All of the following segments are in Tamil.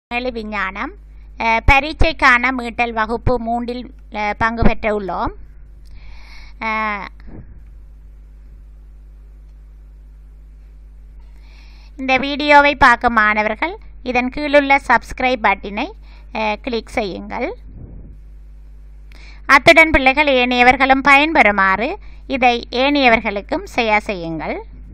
மேலு விஞ்ஞானம் அஹ், பரீட்சைக்கான மீட்டல் வகுப்பு மூன்றில் அஹ், பங்கு பெற்ற உள்ளோம் அஹ், இந்த வீடியோவை பார்க்கும் மாணவர்கள் இதன் கீழுள்ள சப்ஸ்கிரைப் பட்டினை அஹ், கிளிக் செய்யுங்கள் அத்துடன் பிள்ளைகள் ஏனையவர்களும் பயன்பெறுமாறு இதை ஏனையவர்களுக்கும் ஷேர் செய்யுங்கள்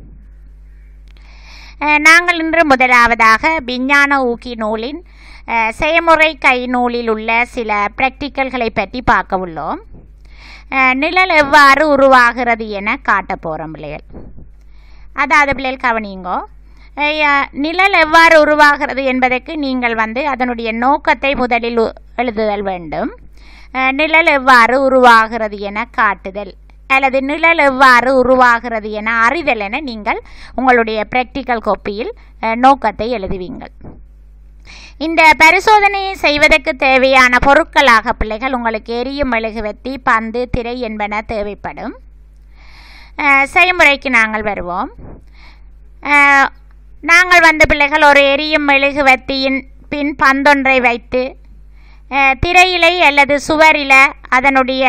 அஹ், நாங்கள் இன்று முதலாவதாக விஞ்ஞான ஊக்கி நூலின் அஹ், செயமுறை கை நூலில் உள்ள சில ப்ராக்டிக்கல்களை பற்றி பார்க்க உள்ளோம் அஹ், நிழல் எவ்வாறு உருவாகிறது என காட்ட போகிறோம் பிள்ளைகள் அதாவது பிள்ளைகள் கவனிங்கோ அஹ், நிழல் எவ்வாறு உருவாகிறது என்பதற்கு நீங்கள் வந்து அதனுடைய நோக்கத்தை முதலில் உ- எழுதுதல் வேண்டும் அஹ், நிழல் எவ்வாறு உருவாகிறது என காட்டுதல் அல்லது நிழல் எவ்வாறு உருவாகிறது என அறிதல் என நீங்கள் உங்களுடைய ப்ராக்டிக்கல் கோப்பியில் அஹ், நோக்கத்தை எழுதுவீங்கள் இந்த பரிசோதனையை செய்வதற்கு தேவையான பொருட்களாக பிள்ளைகள் உங்களுக்கு எரியும் மெழுகுவர்த்தி பந்து திரை என்பன தேவைப்படும் அஹ், செய்முறைக்கு நாங்கள் வருவோம் அஹ், நாங்கள் வந்து பிள்ளைகள் ஒரு எரியும் மெழுகுவர்த்தியின் பின் பந்தொன்றை வைத்து அஹ், திரையிலை அல்லது சுவரில அதனுடைய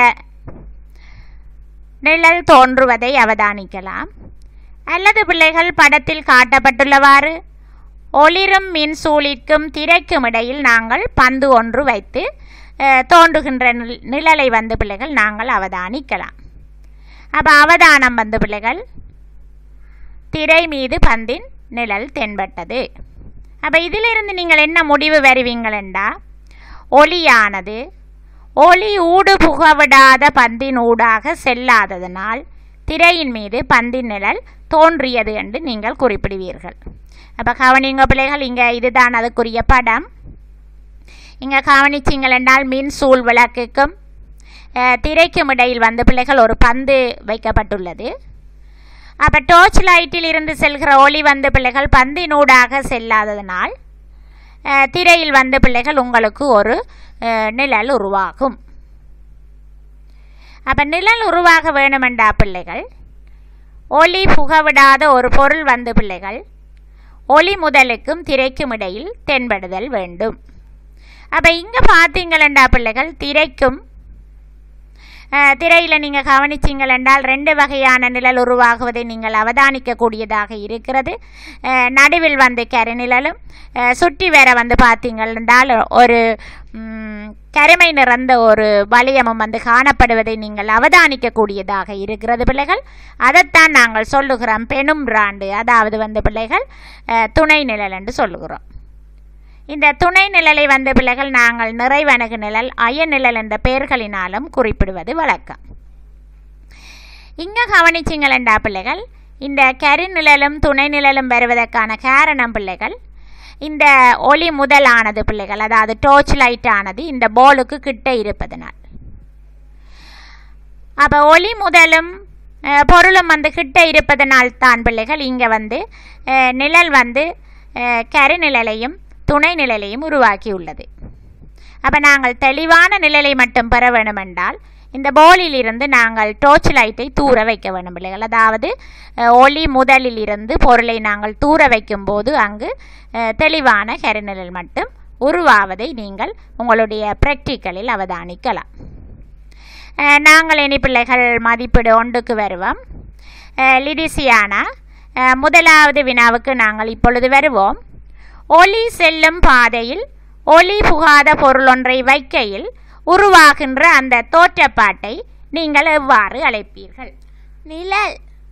நிழல் தோன்றுவதை அவதானிக்கலாம் அல்லது பிள்ளைகள் படத்தில் காட்டப்பட்டுள்ளவாறு ஒளிரும் மின்சூழிற்கும் திரைக்கும் இடையில் நாங்கள் பந்து ஒன்று வைத்து அஹ், தோன்றுகின்ற நிழ- நிழலை வந்து பிள்ளைகள் நாங்கள் அவதானிக்கலாம் அப்போ அவதானம் வந்து பிள்ளைகள் திரை மீது பந்தின் நிழல் தென்பட்டது அப்போ இதிலிருந்து நீங்கள் என்ன முடிவு வருவீங்களெண்டா ஒளியானது ஒளி ஊடு புகவிடாத பந்தின் ஊடாக செல்லாததனால் திரையின் மீது பந்தின் நிழல் தோன்றியது என்று நீங்கள் குறிப்பிடுவீர்கள் அப்போ கவனிங்க பிள்ளைகள் இங்கே இதுதான் அதுக்குரிய படம் இங்கே கவனிச்சிங்கள் என்றால் மின் சூழ் விளக்குக்கும் அஹ், திரைக்கும் இடையில் வந்து பிள்ளைகள் ஒரு பந்து வைக்கப்பட்டுள்ளது அப்போ டோர்ச் லைட்டில் இருந்து செல்கிற ஒளி வந்து பிள்ளைகள் பந்தினூடாக செல்லாததனால் அஹ், திரையில் வந்து பிள்ளைகள் உங்களுக்கு ஒரு அஹ், நிழல் உருவாகும் அப்போ நிழல் உருவாக வேணுமெண்டா பிள்ளைகள் ஒளி புகவிடாத ஒரு பொருள் வந்து பிள்ளைகள் ஒளி முதலுக்கும் திரைக்கும் இடையில் தென்படுதல் வேண்டும் அப்போ இங்கே பார்த்தீங்களண்டா பிள்ளைகள் திரைக்கும் திரையில் நீங்கள் கவனிச்சிங்கள் என்றால் ரெண்டு வகையான நிழல் உருவாகுவதை நீங்கள் அவதானிக்கக்கூடியதாக இருக்கிறது அஹ், நடுவில் வந்து கருநிழலும் அஹ், சுற்றி வேற வந்து பார்த்தீங்கள் என்றால் ஒரு ம், கருமை நிறைந்த ஒரு வளையமும் வந்து காணப்படுவதை நீங்கள் அவதானிக்கக்கூடியதாக இருக்கிறது பிள்ளைகள் அதைத்தான் நாங்கள் சொல்லுகிறோம் பெணும் பிராண்டு அதாவது வந்து பிள்ளைகள் அஹ், துணை நிழல் என்று சொல்லுகிறோம் இந்த துணை நிழலை வந்த பிள்ளைகள் நாங்கள் நிறைவனகு நிழல் அய நிழல் என்ற பெயர்களினாலும் குறிப்பிடுவது வழக்கம் இங்கே கவனிச்சிங்களண்டா பிள்ளைகள் இந்த கருநிழலும் துணை நிழலும் வருவதற்கான காரணம் பிள்ளைகள் இந்த ஒளி முதலானது பிள்ளைகள் அதாவது டோர்ச் லைட் ஆனது இந்த போலுக்கு கிட்ட இருப்பதனால் அப்போ ஒளி முதலும் அஹ், பொருளும் வந்து கிட்ட இருப்பதனால் தான் பிள்ளைகள் இங்கே வந்து அஹ், நிழல் வந்து அஹ், கருநிழலையும் துணை நிழலையும் உருவாக்கியுள்ளது அப்போ நாங்கள் தெளிவான நிழலை மட்டும் பெற வேண்டுமென்றால் இந்த போலில் இருந்து நாங்கள் டோர்ச் லைட்டை தூர வைக்க வேண்டும் பிள்ளைகள் அதாவது அஹ், ஒளி முதலில் இருந்து பொருளை நாங்கள் தூர வைக்கும்போது அங்கு அஹ், தெளிவான கருநிழல் மட்டும் உருவாவதை நீங்கள் உங்களுடைய ப்ராக்டிக்கலில் அவதானிக்கலாம் அஹ், நாங்கள் இனி பிள்ளைகள் மதிப்பீடு ஒன்றுக்கு வருவோம் அஹ், லிடிசியானா அஹ், முதலாவது வினாவுக்கு நாங்கள் இப்பொழுது வருவோம் ஒளி செல்லும் பாதையில் ஒளி புகாத பொருள் ஒன்றை வைக்கையில் உருவாகின்ற அந்த தோற்றப்பாட்டை நீங்கள் எவ்வாறு அழைப்பீர்கள் நிழல்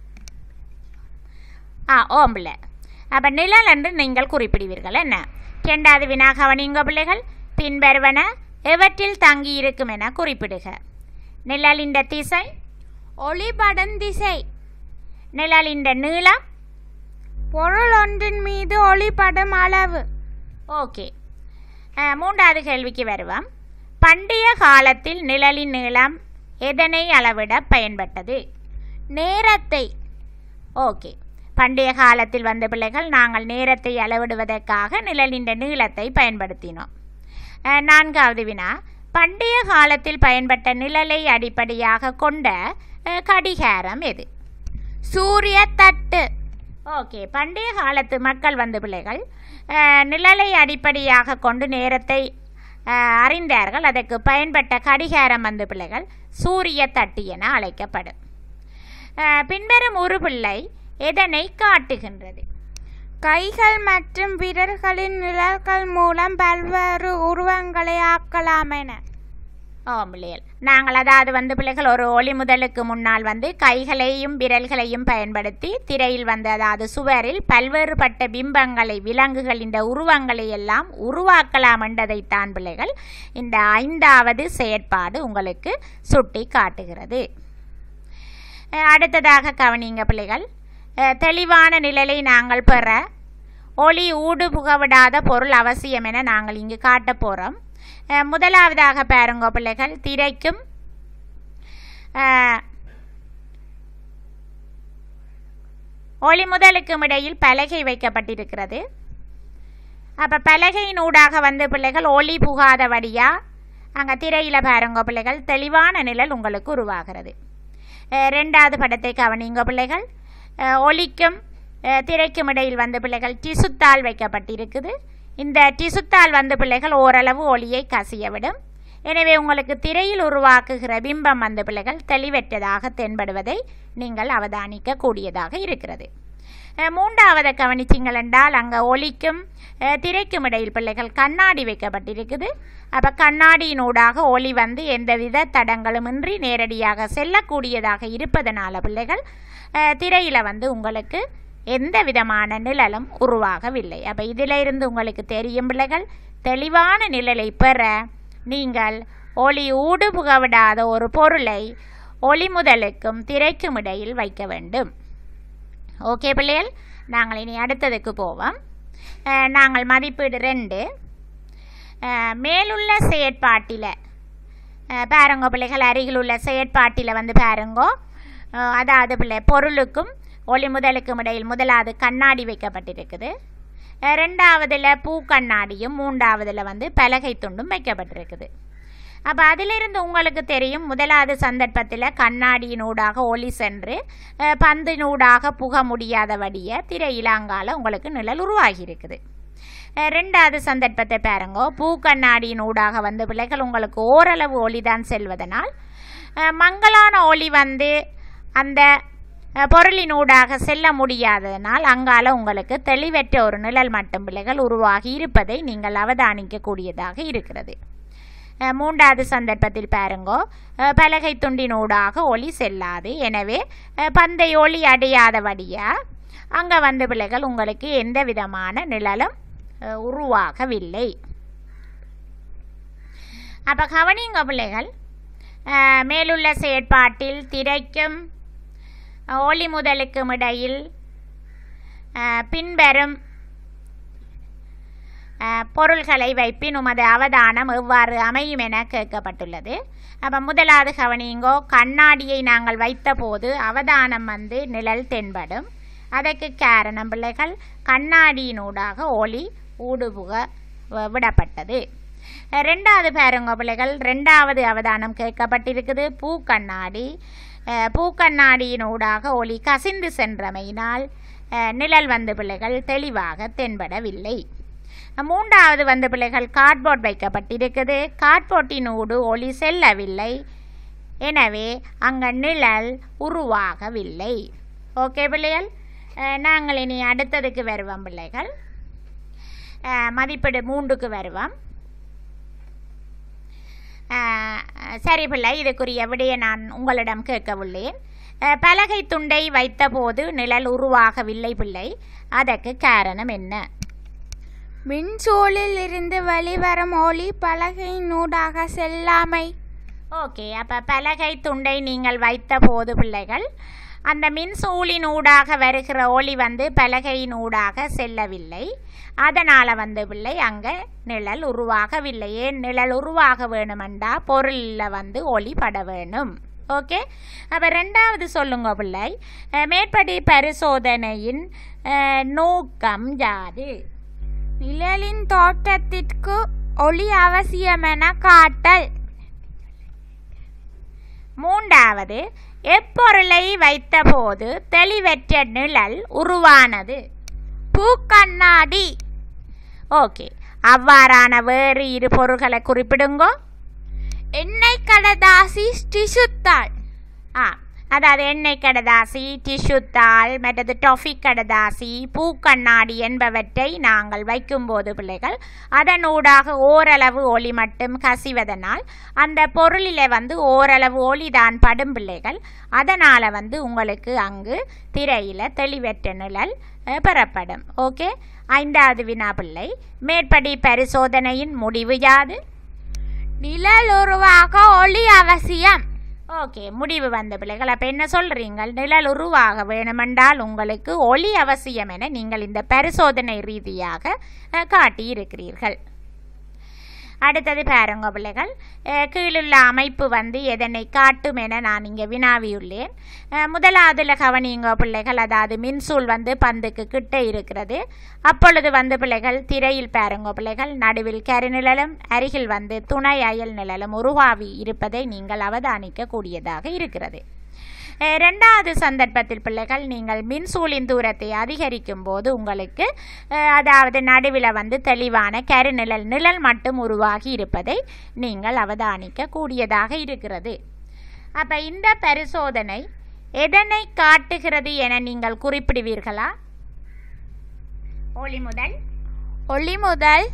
ஆ ஓம்பிள்ள அப்போ நிழல் என்று நீங்கள் குறிப்பிடுவீர்கள் என்ன இரண்டாவது வினா கவனிங்க பிள்ளைகள் பின்வருவன எவற்றில் தங்கி இருக்கும் என குறிப்பிடுக நிழலின் திசை ஒளிபடன் திசை நிழலின் நீளம் பொருள் ஒன்றின் மீது ஒளிபடும் அளவு ஓகே அஹ், மூன்றாவது கேள்விக்கு வருவோம் பண்டைய காலத்தில் நிழலின் நீளம் எதனை அளவிட பயன்பட்டது நேரத்தை ஓகே பண்டைய காலத்தில் வந்த பிள்ளைகள் நாங்கள் நேரத்தை அளவிடுவதற்காக நிழலின் நீளத்தை பயன்படுத்தினோம் அஹ், நான்காவது வினா பண்டைய காலத்தில் பயன்பட்ட நிழலை அடிப்படையாக கொண்ட அஹ், கடிகாரம் எது சூரிய தட்டு ஓகே பண்டைய காலத்து மக்கள் வந்த பிள்ளைகள் அஹ், நிழலை அடிப்படையாக கொண்டு நேரத்தை அஹ், அறிந்தார்கள் அதற்கு பயன்பட்ட கடிகாரம் வந்து பிள்ளைகள் சூரிய தட்டி என அழைக்கப்படும் அஹ், பின்வரும் ஒரு பிள்ளை எதனை காட்டுகின்றது கைகள் மற்றும் விரல்களின் நிழல்கள் மூலம் பல்வேறு உருவங்களை ஆக்கலாம் என ஓ பிள்ளைகள் நாங்கள் அதாவது வந்து பிள்ளைகள் ஒரு ஒளி முதலுக்கு முன்னால் வந்து கைகளையும் விரல்களையும் பயன்படுத்தி திரையில் வந்து அதாவது சுவரில் பல்வேறுபட்ட பிம்பங்களை விலங்குகள் இந்த உருவங்களை எல்லாம் உருவாக்கலாம் என்றதைத்தான் பிள்ளைகள் இந்த ஐந்தாவது செயற்பாடு உங்களுக்கு சுட்டி காட்டுகிறது அஹ் அடுத்ததாக கவனிங்க பிள்ளைகள் அஹ் தெளிவான நிழலை நாங்கள் பெற ஒளி ஊடு புகவிடாத பொருள் அவசியம் என நாங்கள் இங்கு காட்டப் போகிறோம் அஹ் முதலாவதாக பாருங்க பிள்ளைகள் திரைக்கும் அஹ், ஒளி முதலுக்கும் இடையில் பலகை வைக்கப்பட்டிருக்கிறது அப்போ பலகையின் ஊடாக வந்து பிள்ளைகள் ஒளி புகாதபடியாக அங்கே திரையில் பாருங்க பிள்ளைகள் தெளிவான நிழல் உங்களுக்கு உருவாகிறது அஹ் ரெண்டாவது படத்தை கவனிங்க பிள்ளைகள் அஹ் ஒளிக்கும் அஹ் திரைக்கும் இடையில் வந்து பிள்ளைகள் டிசுத்தால் வைக்கப்பட்டிருக்குது இந்த டிசுத்தால் வந்து பிள்ளைகள் ஓரளவு ஒளியை கசிய விடும் எனவே உங்களுக்கு திரையில் உருவாக்குகிற பிம்பம் வந்து பிள்ளைகள் தெளிவற்றதாக தென்படுவதை நீங்கள் அவதானிக்க கூடியதாக இருக்கிறது அஹ் மூன்றாவதை கவனிச்சிங்கள் என்றால் அங்கே ஒளிக்கும் அஹ் திரைக்கும் இடையில் பிள்ளைகள் கண்ணாடி வைக்கப்பட்டிருக்குது அப்போ கண்ணாடியினூடாக ஒளி வந்து எந்தவித தடங்களுமின்றி நேரடியாக செல்லக்கூடியதாக இருப்பதனால பிள்ளைகள் அஹ் திரையில் வந்து உங்களுக்கு எந்த விதமான நிழலும் உருவாகவில்லை அப்போ இதில் இருந்து உங்களுக்கு தெரியும் பிள்ளைகள் தெளிவான நிழலை பெற நீங்கள் ஒளி ஊடுபுகவிடாத ஒரு பொருளை ஒளி முதலுக்கும் திரைக்கும் இடையில் வைக்க வேண்டும் ஓகே பிள்ளைகள் நாங்கள் இனி அடுத்ததுக்கு போவோம் அஹ், நாங்கள் மதிப்பீடு ரெண்டு அஹ், மேலுள்ள செயற்பாட்டில் அஹ், பாருங்க பிள்ளைகள் அருகில் உள்ள செயற்பாட்டில் வந்து பாருங்கோ அஹ், அதாவது பிள்ளை பொருளுக்கும் ஒளி முதலுக்கும் இடையில் முதலாவது கண்ணாடி வைக்கப்பட்டிருக்குது அஹ், ரெண்டாவதுல பூ கண்ணாடியும் மூன்றாவதுல வந்து பலகை துண்டும் வைக்கப்பட்டிருக்குது அப்போ அதிலிருந்து உங்களுக்கு தெரியும் முதலாவது சந்தர்ப்பத்தில் கண்ணாடியினூடாக ஒளி சென்று அஹ், பந்தினூடாக புக முடியாதபடிய திரையிலாங்கால உங்களுக்கு நிழல் உருவாகி இருக்குது அஹ், ரெண்டாவது சந்தர்ப்பத்தை பாருங்கோ பூ கண்ணாடியினூடாக வந்து பிள்ளைகள் உங்களுக்கு ஓரளவு ஒளி தான் செல்வதனால் அஹ், மங்கலான ஒளி வந்து அந்த அஹ், பொருளினூடாக செல்ல முடியாததனால் அங்கால உங்களுக்கு தெளிவற்ற ஒரு நிழல் மட்டும் பிள்ளைகள் உருவாகி இருப்பதை நீங்கள் அவதானிக்கக்கூடியதாக இருக்கிறது அஹ் மூன்றாவது சந்தர்ப்பத்தில் பாருங்கோ அஹ் பலகை துண்டினூடாக ஒளி செல்லாது எனவே அஹ் பந்தை ஒளி அடையாதபடியா அங்கே வந்து பிள்ளைகள் உங்களுக்கு எந்த விதமான நிழலும் அஹ் உருவாகவில்லை அப்போ கவனிங்க பிள்ளைகள் அஹ் மேலுள்ள செயற்பாட்டில் திரைக்கும் அஹ் ஒளி முதலுக்கும் இடையில் அஹ் பின்வரும் அஹ், பொருள்களை வைப்பின் உமது அவதானம் எவ்வாறு அமையும் என கேட்கப்பட்டுள்ளது அப்போ முதலாவது கவனிங்கோ கண்ணாடியை நாங்கள் வைத்தபோது அவதானம் வந்து நிழல் தென்படும் அதற்கு காரணம் பிள்ளைகள் கண்ணாடியினூடாக ஒளி ஊடுபுக வ- விடப்பட்டது அஹ், ரெண்டாவது பாருங்க பிள்ளைகள் ரெண்டாவது அவதானம் கேட்கப்பட்டிருக்குது பூ கண்ணாடி அஹ், பூ கண்ணாடியினூடாக ஒளி கசிந்து சென்றமையினால் அஹ், நிழல் வந்து பிள்ளைகள் தெளிவாக தென்படவில்லை மூன்றாவது வந்து பிள்ளைகள் கார்ட்போர்ட் வைக்கப்பட்டிருக்குது கார்ட்போர்ட்டினூடு ஒளி செல்லவில்லை எனவே அங்கே நிழல் உருவாகவில்லை ஓகே பிள்ளைகள் அஹ், நாங்கள் இனி அடுத்ததுக்கு வருவோம் பிள்ளைகள் அஹ், மதிப்பீடு மூன்றுக்கு வருவோம் அஹ், சரி பிள்ளை இதுக்குரிய விடையை நான் உங்களிடம் கேட்கவுள்ளேன் அஹ், பலகை துண்டை வைத்தபோது நிழல் உருவாகவில்லை பிள்ளை அதற்கு காரணம் என்ன மின்சூழில் இருந்து வெளிவரும் ஒளி பலகையினூடாக செல்லாமை ஓகே அப்போ பலகை துண்டை நீங்கள் வைத்த போது பிள்ளைகள் அந்த மின்சூழின் ஊடாக வருகிற ஒளி வந்து பலகையின் ஊடாக செல்லவில்லை அதனால் வந்து பிள்ளை அங்கே நிழல் உருவாகவில்லை ஏன் நிழல் உருவாக வேணுமெண்டா பொருளில் வந்து ஒளி பட வேணும் ஓகே அப்போ ரெண்டாவது சொல்லுங்க பிள்ளை அஹ், மேற்படி பரிசோதனையின் அஹ், நோக்கம் யாது நிழலின் தோற்றத்திற்கு ஒளி அவசியமென காட்டல் மூன்றாவது எப்பொருளை வைத்தபோது தெளிவற்ற நிழல் உருவானது பூக்கண்ணாடி ஓகே அவ்வாறான வேறு இரு பொருள்களை குறிப்பிடுங்கோ எண்ணெய் கடதாசி டிசுத்தாள் ஆ அதாவது எண்ணெய் கடதாசி டிஷ்யூ தாள் மற்றது டொஃபி கடதாசி பூக்கண்ணாடி என்பவற்றை நாங்கள் வைக்கும்போது பிள்ளைகள் அதனூடாக ஓரளவு ஒளி மட்டும் கசிவதனால் அந்த பொருளில் வந்து ஓரளவு ஒளி தான் படும் பிள்ளைகள் அதனால் வந்து உங்களுக்கு அங்கு திரையில் தெளிவற்ற நிழல் அஹ், பெறப்படும் ஓகே ஐந்தாவது வினா பிள்ளை மேற்படி பரிசோதனையின் முடிவு யாது நிழல் உருவாக ஒளி அவசியம் ஓகே முடிவு வந்த பிள்ளைகள் அப்போ என்ன சொல்கிறீங்க நிழல் உருவாக வேணுமென்றால் உங்களுக்கு ஒளி அவசியம் என நீங்கள் இந்த பரிசோதனை ரீதியாக அஹ், காட்டியிருக்கிறீர்கள் அடுத்தது பாருங்க பிள்ளைகள் அஹ், கீழுள்ள அமைப்பு வந்து எதனை காட்டும் என நான் இங்கே வினாவியுள்ளேன் அஹ், முதலாவதுல கவனிங்க பிள்ளைகள் அதாவது மின்சூல் வந்து பந்துக்கு கிட்ட இருக்கிறது அப்பொழுது வந்து பிள்ளைகள் திரையில் பாருங்க பிள்ளைகள் நடுவில் கருநிழலும் அருகில் வந்து துணை அயல் நிழலும் உருவாவி இருப்பதை நீங்கள் அவதானிக்க கூடியதாக இருக்கிறது அஹ், ரெண்டாவது சந்தர்ப்பத்தில் பிள்ளைகள் நீங்கள் மின்சூலின் தூரத்தை அதிகரிக்கும் போது உங்களுக்கு அஹ், அதாவது நடுவில் வந்து தெளிவான கருநிழல் நிழல் மட்டும் உருவாகி இருப்பதை நீங்கள் அவதானிக்க கூடியதாக இருக்கிறது அப்போ இந்த பரிசோதனை எதனை காட்டுகிறது என நீங்கள் குறிப்பிடுவீர்களா ஒளி முதல் ஒளி முதல்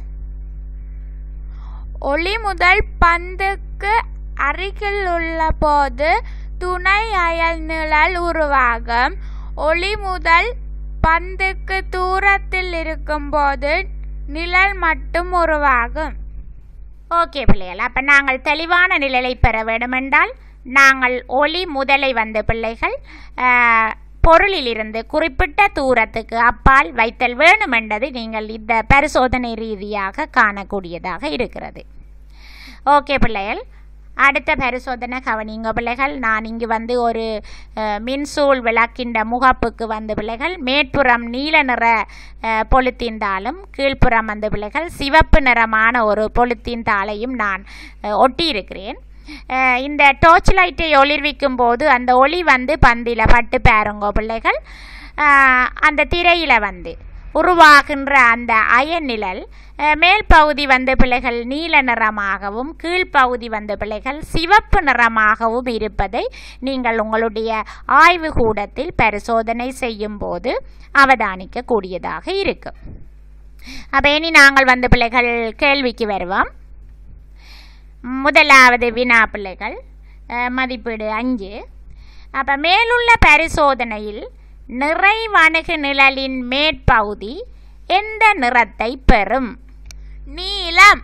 ஒளி முதல் பந்துக்கு அருகில் உள்ள போது துணை அயல் நிழல் உருவாகும் ஒளி முதல் பந்துக்கு தூரத்தில் இருக்கும்போது நிழல் மட்டும் உருவாகும் ஓகே பிள்ளைகள் அப்போ நாங்கள் தெளிவான நிழலை பெற வேண்டுமென்றால் நாங்கள் ஒளி முதலை வந்த பிள்ளைகள் ஆஹ், பொருளிலிருந்து குறிப்பிட்ட தூரத்துக்கு அப்பால் வைத்தல் வேணுமென்றது நீங்கள் இந்த பரிசோதனை ரீதியாக காணக்கூடியதாக இருக்கிறது ஓகே பிள்ளைகள் அடுத்த பரிசோதனை கவனிங்க பிள்ளைகள் நான் இங்கு வந்து ஒரு அஹ், மின்சூல் விளக்கின்ற முகப்புக்கு வந்து பிள்ளைகள் மேற்புறம் நீல நிற அஹ், பொலித்தீன் தாளும் கீழ்ப்புறம் வந்து பிள்ளைகள் சிவப்பு நிறமான ஒரு பொலித்தீன் தாளையும் நான் அஹ், ஒட்டியிருக்கிறேன் அஹ், இந்த டார்ச் லைட்டை ஒளிர்விக்கும் போது அந்த ஒளி வந்து பந்தில் பட்டு பாருங்கோ பிள்ளைகள் அஹ், அந்த திரையில் வந்து உருவாகின்ற அந்த அயநிழல் அஹ், மேல் பகுதி வந்த பிள்ளைகள் நீல நிறமாகவும் கீழ்ப்பகுதி வந்த பிள்ளைகள் சிவப்பு நிறமாகவும் இருப்பதை நீங்கள் உங்களுடைய ஆய்வு கூடத்தில் பரிசோதனை செய்யும் போது அவதானிக்க கூடியதாக இருக்கும் அப்போ இனி நாங்கள் வந்த பிள்ளைகள் கேள்விக்கு வருவோம் முதலாவது வினா பிள்ளைகள் அஹ், மதிப்பீடு அஞ்சு அப்போ மேலுள்ள பரிசோதனையில் நிறைவணுகு நிழலின் மேற்பகுதி எந்த நிறத்தை பெறும் நீலம்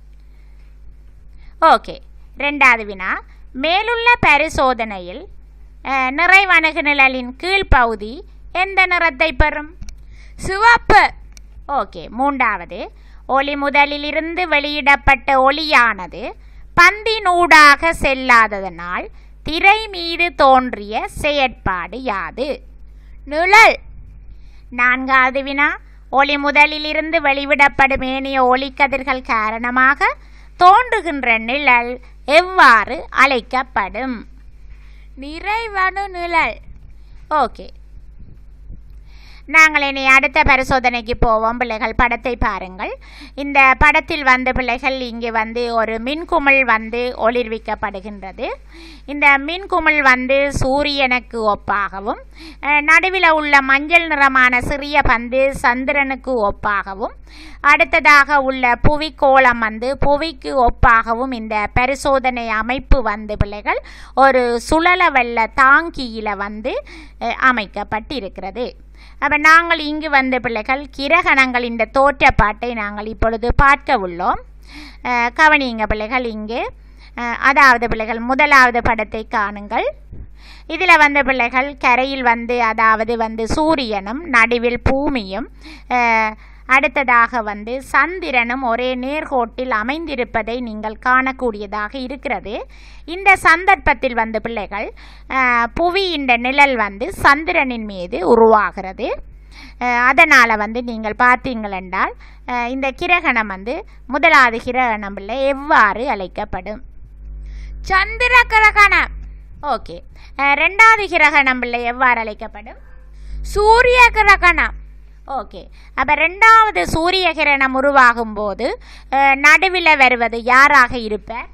ஓகே ரெண்டாவது வினா மேலுள்ள பரிசோதனையில் அஹ், நிறைவணுகு நிழலின் கீழ்ப்பகுதி எந்த நிறத்தை பெறும் சிவப்பு ஓகே மூன்றாவது ஒளி முதலிலிருந்து வெளியிடப்பட்ட ஒளியானது பந்தினூடாக செல்லாததனால் திரை மீது தோன்றிய செயற்பாடு யாது நிழல் நான்காவது வினா ஒளி முதலிலிருந்து வெளிவிடப்படும் ஏனைய ஒளிக்கதிர்கள் காரணமாக தோன்றுகின்ற நிழல் எவ்வாறு அழைக்கப்படும் நிறைவனு நிழல் ஓகே நாங்கள் இனி அடுத்த பரிசோதனைக்கு போவோம் பிள்ளைகள் படத்தை பாருங்கள் இந்த படத்தில் வந்த பிள்ளைகள் இங்கே வந்து ஒரு மின்குமிழ் வந்து ஒளிர்விக்கப்படுகின்றது இந்த மின்குமிழ் வந்து சூரியனுக்கு ஒப்பாகவும் அஹ், நடுவில் உள்ள மஞ்சள் நிறமான சிறிய பந்து சந்திரனுக்கு ஒப்பாகவும் அடுத்ததாக உள்ள புவிக்கோளம் வந்து புவிக்கு ஒப்பாகவும் இந்த பரிசோதனை அமைப்பு வந்து பிள்ளைகள் ஒரு சுழல வெள்ள தாங்கியில் வந்து அஹ், அமைக்கப்பட்டிருக்கிறது அப்போ நாங்கள் இங்கு வந்த பிள்ளைகள் கிரகணங்கள் இந்த தோற்றப்பாட்டை நாங்கள் இப்பொழுது பார்க்க உள்ளோம் அஹ், கவனியுங்க பிள்ளைகள் இங்கே அஹ், அதாவது பிள்ளைகள் முதலாவது படத்தை காணுங்கள் இதில் வந்த பிள்ளைகள் கரையில் வந்து அதாவது வந்து சூரியனும் நடுவில் பூமியும் அஹ், அடுத்ததாக வந்து சந்திரனும் ஒரே நேர்கோட்டில் அமைந்திருப்பதை நீங்கள் காணக்கூடியதாக இருக்கிறது இந்த சந்தர்ப்பத்தில் வந்து பிள்ளைகள் அஹ், புவியின் நிழல் வந்து சந்திரனின் மீது உருவாகிறது அதனால் வந்து நீங்கள் பார்த்தீங்கள் என்றால் அஹ், இந்த கிரகணம் வந்து முதலாவது கிரகணம் பிள்ளை எவ்வாறு அழைக்கப்படும் சந்திர கிரகணம் ஓகே அஹ், ரெண்டாவது கிரகணம் பிள்ளை எவ்வாறு அழைக்கப்படும் சூரிய கிரகணம் ஓகே அப்போ ரெண்டாவது சூரிய கிரணம் உருவாகும் போது நடுவில் வருவது யாராக இருப்பார்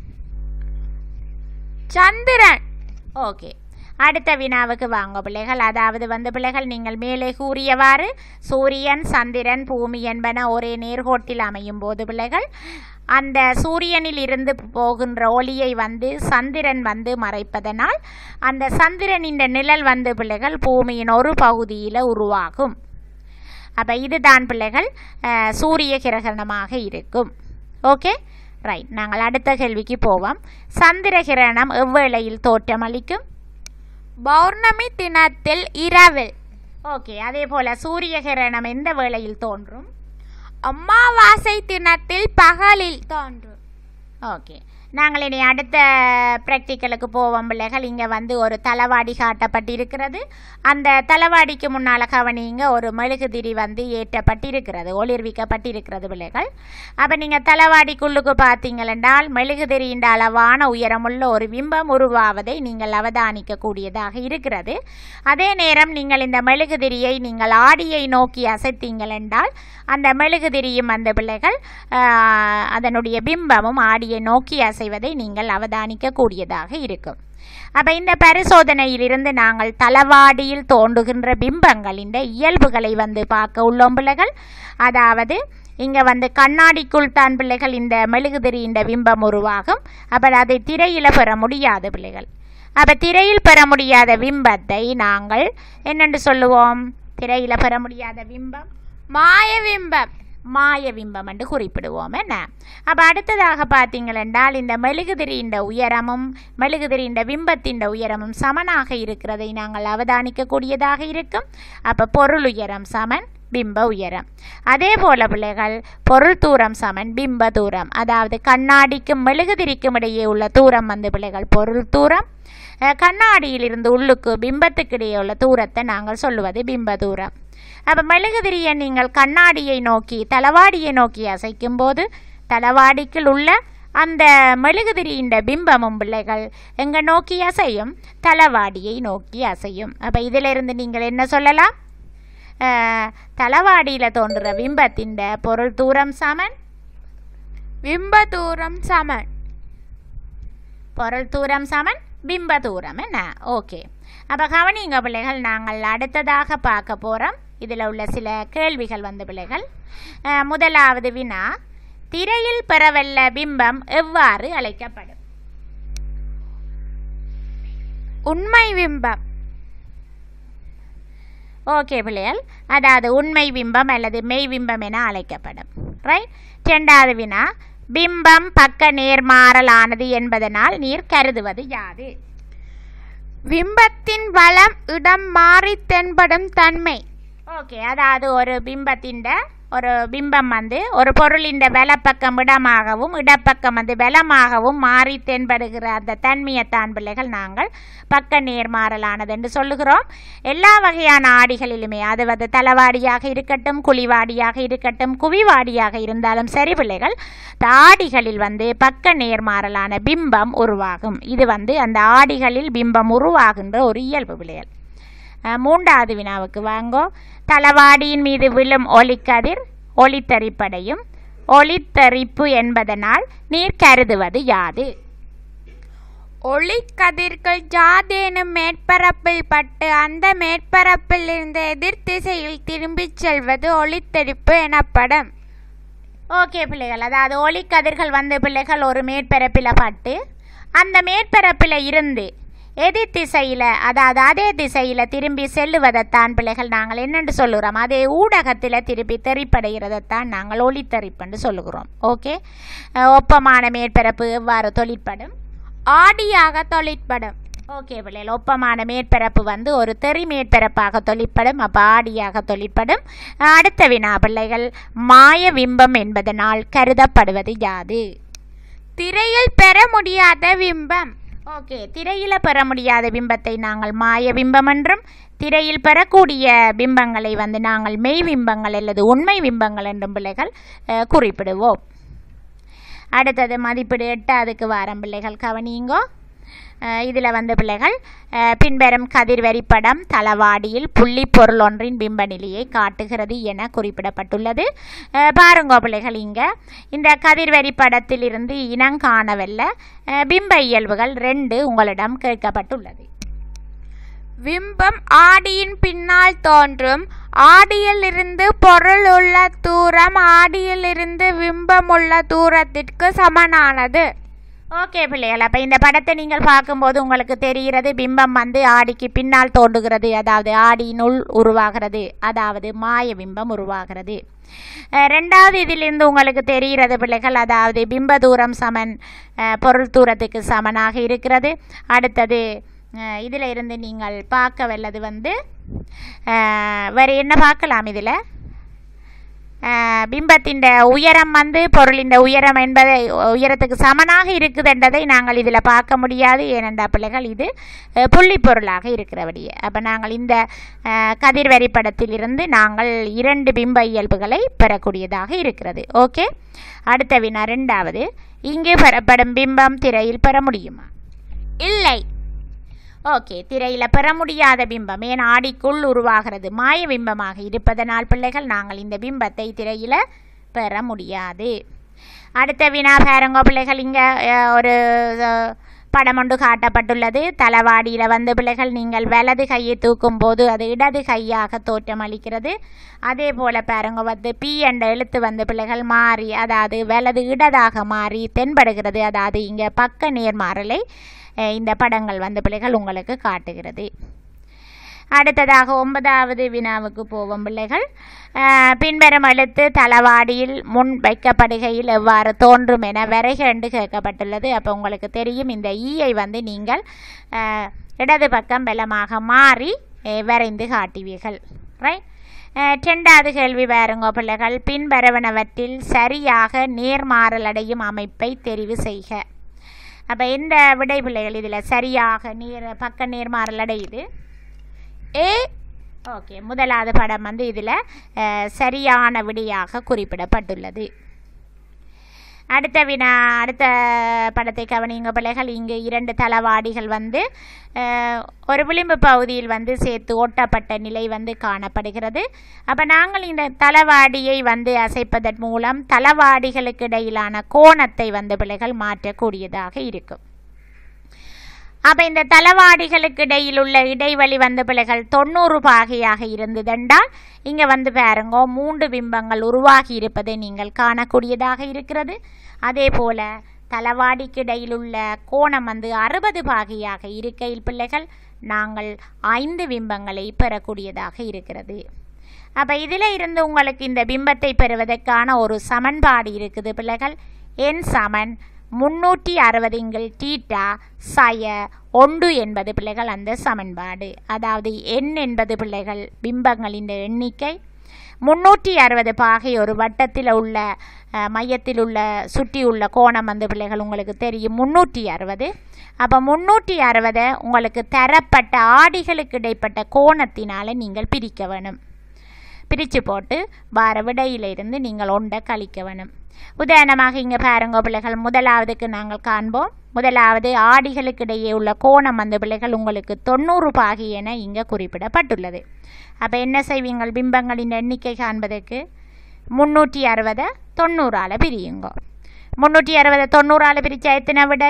சந்திரன் ஓகே அடுத்த வினாவுக்கு வாங்க பிள்ளைகள் அதாவது வந்து பிள்ளைகள் நீங்கள் மேலே கூறியவாறு சூரியன் சந்திரன் பூமி என்பன ஒரே நேர்கோட்டில் அமையும் போது பிள்ளைகள் அந்த சூரியனில் இருந்து போகின்ற ஒளியை வந்து சந்திரன் வந்து மறைப்பதனால் அந்த சந்திரனின் நிழல் வந்து பிள்ளைகள் பூமியின் ஒரு பகுதியில் உருவாகும் அப்போ இதுதான் பிள்ளைகள் அஹ், சூரிய கிரகணமாக இருக்கும் ஓகே ரைட் நாங்கள் அடுத்த கேள்விக்கு போவோம் சந்திர கிரணம் எவ்வேளையில் தோற்றமளிக்கும் பௌர்ணமி தினத்தில் இரவில் ஓகே அதே போல் சூரிய கிரணம் எந்த வேளையில் தோன்றும் அமாவாசை தினத்தில் பகலில் தோன்றும் ஓகே நாங்கள் இனி அடுத்த ப்ராக்டிக்கலுக்கு போவோம் பிள்ளைகள் இங்கே வந்து ஒரு தளவாடி காட்டப்பட்டிருக்கிறது அந்த தளவாடிக்கு முன்னால் கவனிங்க ஒரு மெழுகுதிரி வந்து ஏற்றப்பட்டிருக்கிறது ஒளிர்விக்கப்பட்டிருக்கிறது பிள்ளைகள் அப்போ நீங்கள் தளவாடிக்குள்ளுக்கு பார்த்தீங்களென்றால் மெழுகுதிரியின் அளவான உயரமுள்ள ஒரு பிம்பம் உருவாவதை நீங்கள் அவதானிக்கக்கூடியதாக இருக்கிறது அதே நேரம் நீங்கள் இந்த மெழுகுதிரியை நீங்கள் ஆடியை நோக்கி அசைத்தீங்கள் என்றால் அந்த மெழுகுதிரியும் அந்த பிள்ளைகள் ஆஹ், அதனுடைய பிம்பமும் ஆடியை நோக்கி அசைவதை நீங்கள் அவதானிக்கக்கூடியதாக இருக்கும் அப்போ இந்த பரிசோதனையிலிருந்து நாங்கள் தளவாடியில் தோன்றுகின்ற பிம்பங்களின் இயல்புகளை வந்து பார்க்க உள்ளோம் பிள்ளைகள் அதாவது இங்கே வந்து கண்ணாடிக்குள் தான் பிள்ளைகள் இந்த மெழுகுதிரியின் பிம்பம் உருவாகும் அப்போ அதை திரையில் பெற முடியாது பிள்ளைகள் அப்போ திரையில் பெற முடியாத பிம்பத்தை நாங்கள் என்னென்று சொல்லுவோம் திரையில் பெற முடியாத பிம்பம் மாயவிம்பம் மாய பிம்பம் என்று குறிப்பிடுவோம் என்ன அப்போ அடுத்ததாக பார்த்தீங்கள் என்றால் இந்த மெழுகுதிரியின் உயரமும் மெழுகுதிரியின் பிம்பத்தின் உயரமும் சமனாக இருக்கிறதை நாங்கள் அவதானிக்கக்கூடியதாக இருக்கும் அப்போ பொருள் உயரம் சமன் பிம்ப உயரம் அதே போல பிள்ளைகள் பொருள் தூரம் சமன் பிம்ப தூரம் அதாவது கண்ணாடிக்கும் மெழுகுதிரிக்கும் இடையே உள்ள தூரம் வந்து பிள்ளைகள் பொருள் தூரம் அஹ், கண்ணாடியிலிருந்து உள்ளுக்கு பிம்பத்துக்கு இடையே உள்ள தூரத்தை நாங்கள் சொல்லுவது பிம்ப தூரம் அப்போ மெழுகுதிரியை நீங்கள் கண்ணாடியை நோக்கி தளவாடியை நோக்கி அசைக்கும் போது தளவாடிக்குள் உள்ள அந்த மெழுகுதிரியின் பிம்பமும் பிள்ளைகள் எங்கே நோக்கி அசையும் தளவாடியை நோக்கி அசையும் அப்போ இதிலிருந்து நீங்கள் என்ன சொல்லலாம் தளவாடியில் தோன்றுற பிம்பத்தின் பொருள் தூரம் சமன் பிம்ப தூரம் சமன் பொருள் தூரம் சமன் பிம்ப தூரம் என்ன ஓகே அப்போ கவனிங்க பிள்ளைகள் நாங்கள் அடுத்ததாக பார்க்க போகிறோம் இதில் உள்ள சில கேள்விகள் வந்து பிள்ளைகள் அஹ், முதலாவது வினா திரையில் பெறவல்ல பிம்பம் எவ்வாறு அழைக்கப்படும் உண்மை பிம்பம் ஓகே பிள்ளைகள் அதாவது உண்மை பிம்பம் அல்லது மெய் பிம்பம் என அழைக்கப்படும் ரைட் ரெண்டாவது வினா பிம்பம் பக்க நேர்மாறலானது என்பதனால் நீர் கருதுவது யாது பிம்பத்தின் வளம் இடம் மாறி தென்படும் தன்மை ஓகே அதாவது ஒரு பிம்பத்தின் ஒரு பிம்பம் வந்து ஒரு பொருளின் வலப்பக்கம் இடமாகவும் இடப்பக்கம் வந்து பலமாகவும் மாறி தென்படுகிற அந்த தன்மையத்தான் பிள்ளைகள் நாங்கள் பக்க நேர்மாறலானது என்று சொல்லுகிறோம் எல்லா வகையான ஆடிகளிலுமே அது வந்து தளவாடியாக இருக்கட்டும் குழிவாடியாக இருக்கட்டும் குவிவாடியாக இருந்தாலும் சரி பிள்ளைகள் இந்த ஆடிகளில் வந்து பக்க நேர்மாறலான பிம்பம் உருவாகும் இது வந்து அந்த ஆடிகளில் பிம்பம் உருவாகின்ற ஒரு இயல்பு பிள்ளைகள் அஹ், மூன்றாவது வினாவுக்கு வாங்கோ தளவாடியின் மீது விழும் ஒளிக்கதிர் ஒளித்தரிப்படையும் ஒளித்தரிப்பு என்பதனால் நீர் கருதுவது யாது ஒளிக்கதிர்கள் யாதேனும் மேற்பரப்பில் பட்டு அந்த மேற்பரப்பில் இருந்து எதிர் திசையில் திரும்பிச் செல்வது ஒளித்தெரிப்பு எனப்படும் ஓகே பிள்ளைகள் அதாவது ஒளிக்கதிர்கள் வந்து பிள்ளைகள் ஒரு மேற்பரப்பில் பட்டு அந்த மேற்பரப்பில் இருந்து எதிர் திசையில் அதாவது அதே திசையில் திரும்பி செல்லுவதைத்தான் பிள்ளைகள் நாங்கள் என்னென்று சொல்லுகிறோம் அதே ஊடகத்தில் திருப்பி தெரிப்படைகிறதைத்தான் நாங்கள் ஒளித்தரிப்புன்னு சொல்லுகிறோம் ஓகே அஹ், ஒப்பமான மேற்பரப்பு எவ்வாறு தொழிற்படும் ஆடியாக தொழிற்படும் ஓகே பிள்ளைகள் ஒப்பமான மேற்பரப்பு வந்து ஒரு தெறி மேற்பரப்பாக தொழிற்படும் அப்போ ஆடியாக தொழிற்படும் அடுத்த வினா பிள்ளைகள் மாய பிம்பம் என்பதனால் கருதப்படுவது யாது திரையில் பெற முடியாத பிம்பம் ஓகே திரையில் பெற முடியாத பிம்பத்தை நாங்கள் மாய பிம்பம் என்றும் திரையில் பெறக்கூடிய பிம்பங்களை வந்து நாங்கள் மெய் பிம்பங்கள் அல்லது உண்மை பிம்பங்கள் என்றும் பிள்ளைகள் அஹ், குறிப்பிடுவோம் அடுத்தது மதிப்பீடு எட்டு அதுக்கு வாரம் பிள்ளைகள் கவனியுங்கோ இதில் வந்து பிள்ளைகள் அஹ், பின்வரும் கதிர்வரி படம் தளவாடியில் புள்ளி பொருள் ஒன்றின் பிம்ப நிலையை காட்டுகிறது என குறிப்பிடப்பட்டுள்ளது அஹ், பாருங்க பிள்ளைகள் இங்கே இந்த கதிர்வரி படத்தில் இருந்து இனங்காணவல்ல அஹ், பிம்ப இயல்புகள் ரெண்டு உங்களிடம் கேட்கப்பட்டுள்ளது விம்பம் ஆடியின் பின்னால் தோன்றும் ஆடியிலிருந்து பொருள் உள்ள தூரம் ஆடியிலிருந்து விம்பம் உள்ள தூரத்திற்கு சமனானது ஓகே பிள்ளைகள் அப்போ இந்த படத்தை நீங்கள் பார்க்கும்போது உங்களுக்கு தெரிகிறது பிம்பம் வந்து ஆடிக்கு பின்னால் தோன்றுகிறது அதாவது ஆடியினுள் உருவாகிறது அதாவது மாய பிம்பம் உருவாகிறது அஹ் ரெண்டாவது இதிலிருந்து உங்களுக்கு தெரிகிறது பிள்ளைகள் அதாவது பிம்ப தூரம் சமன் அஹ் பொருள் தூரத்துக்கு சமனாக இருக்கிறது அடுத்தது இதில் இருந்து நீங்கள் பார்க்க வல்லது வந்து அஹ் வேறு என்ன பார்க்கலாம் இதில் பிம்பத்தின் உயரம் வந்து பொருளின் உயரம் என்பதை உயரத்துக்கு சமனாக இருக்குதுன்றதை நாங்கள் இதில் பார்க்க முடியாது ஏனென்றா பிள்ளைகள் இது அஹ், புள்ளி பொருளாக இருக்கிறபடியே அப்போ நாங்கள் இந்த அஹ், கதிர்வரி படத்திலிருந்து நாங்கள் இரண்டு பிம்ப இயல்புகளை பெறக்கூடியதாக இருக்கிறது ஓகே அடுத்த வினா ரெண்டாவது இங்கே பெறப்படும் பிம்பம் திரையில் பெற முடியுமா இல்லை ஓகே திரையில் பெற முடியாத பிம்பம் ஏன் ஆடிக்குள் உருவாகிறது மாய பிம்பமாக இருப்பதனால் பிள்ளைகள் நாங்கள் இந்த பிம்பத்தை திரையில் பெற முடியாது அடுத்த வினா பாருங்க பிள்ளைகள் இங்கே ஒரு அஹ், படம் ஒன்று காட்டப்பட்டுள்ளது தலவாடியில் வந்து பிள்ளைகள் நீங்கள் வலது கையை தூக்கும் போது அது இடது கையாக தோற்றமளிக்கிறது அதே போல் பாருங்க வந்து பி என்ற எழுத்து வந்து பிள்ளைகள் மாறி அதாவது வலது இடதாக மாறி தென்படுகிறது அதாவது இங்கே பக்க நேர்மாறலை அஹ், இந்த படங்கள் வந்து பிள்ளைகள் உங்களுக்கு காட்டுகிறது அடுத்ததாக ஒன்பதாவது வினாவுக்கு போவோம் பிள்ளைகள் அஹ், பின்வரும் எழுத்து தளவாடியில் முன் வைக்கப்படுகையில் எவ்வாறு தோன்றும் என வரைக என்று கேட்கப்பட்டுள்ளது அப்போ உங்களுக்கு தெரியும் இந்த ஈயை வந்து நீங்கள் அஹ், இடது பக்கம் பலமாக மாறி அஹ், வரைந்து காட்டுவீர்கள் ரைட் ரெண்டாவது கேள்வி பாருங்க பிள்ளைகள் பின்வருவனவற்றில் சரியாக நேர்மாறல் அடையும் அமைப்பை தெரிவு செய்க அப்போ எந்த விடை பிள்ளைகள் இதில் சரியாக நேர் பக்க நேர்மாறல் அடையுது ஏ ஓகே முதலாவது படம் வந்து இதில் சரியான விடையாக குறிப்பிடப்பட்டுள்ளது அடுத்த வினா அடுத்த படத்தை கவனிங்க பிள்ளைகள் இங்கு இரண்டு தளவாடிகள் வந்து அஹ், ஒரு விளிம்பு பகுதியில் வந்து சேர்த்து ஓட்டப்பட்ட நிலை வந்து காணப்படுகிறது அப்போ நாங்கள் இந்த தளவாடியை வந்து அசைப்பதன் மூலம் தளவாடிகளுக்கு இடையிலான கோணத்தை வந்து பிள்ளைகள் மாற்றக்கூடியதாக இருக்கும் அப்போ இந்த தளவாடிகளுக்கு இடையில் உள்ள இடைவெளி வந்து பிள்ளைகள் தொண்ணூறு பாகையாக இருந்ததென்றால் இங்கே வந்து பாருங்க மூன்று பிம்பங்கள் உருவாகி இருப்பதை நீங்கள் காணக்கூடியதாக இருக்கிறது அதே போல தளவாடிக்கு இடையில் உள்ள கோணம் வந்து அறுபது பாகையாக இருக்கையில் பிள்ளைகள் நாங்கள் ஐந்து பிம்பங்களை பெறக்கூடியதாக இருக்கிறது அப்போ இதில் இருந்து உங்களுக்கு இந்த பிம்பத்தை பெறுவதற்கான ஒரு சமன்பாடு இருக்குது பிள்ளைகள் என் சமன் முன்னூற்றி அறுபதுங்கள் டீட்டா சய ஒன்று என்பது பிள்ளைகள் அந்த சமன்பாடு அதாவது எண் என்பது பிள்ளைகள் பிம்பங்களின் எண்ணிக்கை முன்னூற்றி அறுபது பாகை ஒரு வட்டத்தில் உள்ள அஹ், மையத்தில் உள்ள சுற்றி உள்ள கோணம் வந்து பிள்ளைகள் உங்களுக்கு தெரியும் முன்னூற்றி அறுபது அப்போ முன்னூற்றி அறுபதை உங்களுக்கு தரப்பட்ட ஆடிகளுக்கு இடைப்பட்ட கோணத்தினால் நீங்கள் பிரிக்க வேணும் பிரித்து போட்டு வார விடையிலிருந்து நீங்கள் ஒன்றை கழிக்க வேணும் உதாரணமாக இங்கே பாருங்க பிள்ளைகள் முதலாவதுக்கு நாங்கள் காண்போம் முதலாவது ஆடிகளுக்கு இடையே உள்ள கோணம் அந்த பிள்ளைகள் உங்களுக்கு தொண்ணூறு பாகி என இங்கே குறிப்பிடப்பட்டுள்ளது அப்போ என்ன செய்வீங்கள் பிம்பங்களின் எண்ணிக்கை காண்பதற்கு முந்நூற்றி அறுபதை தொண்ணூறால் பிரியுங்க முந்நூற்றி அறுபதை தொண்ணூறால் பிரித்தா எத்தனை விடை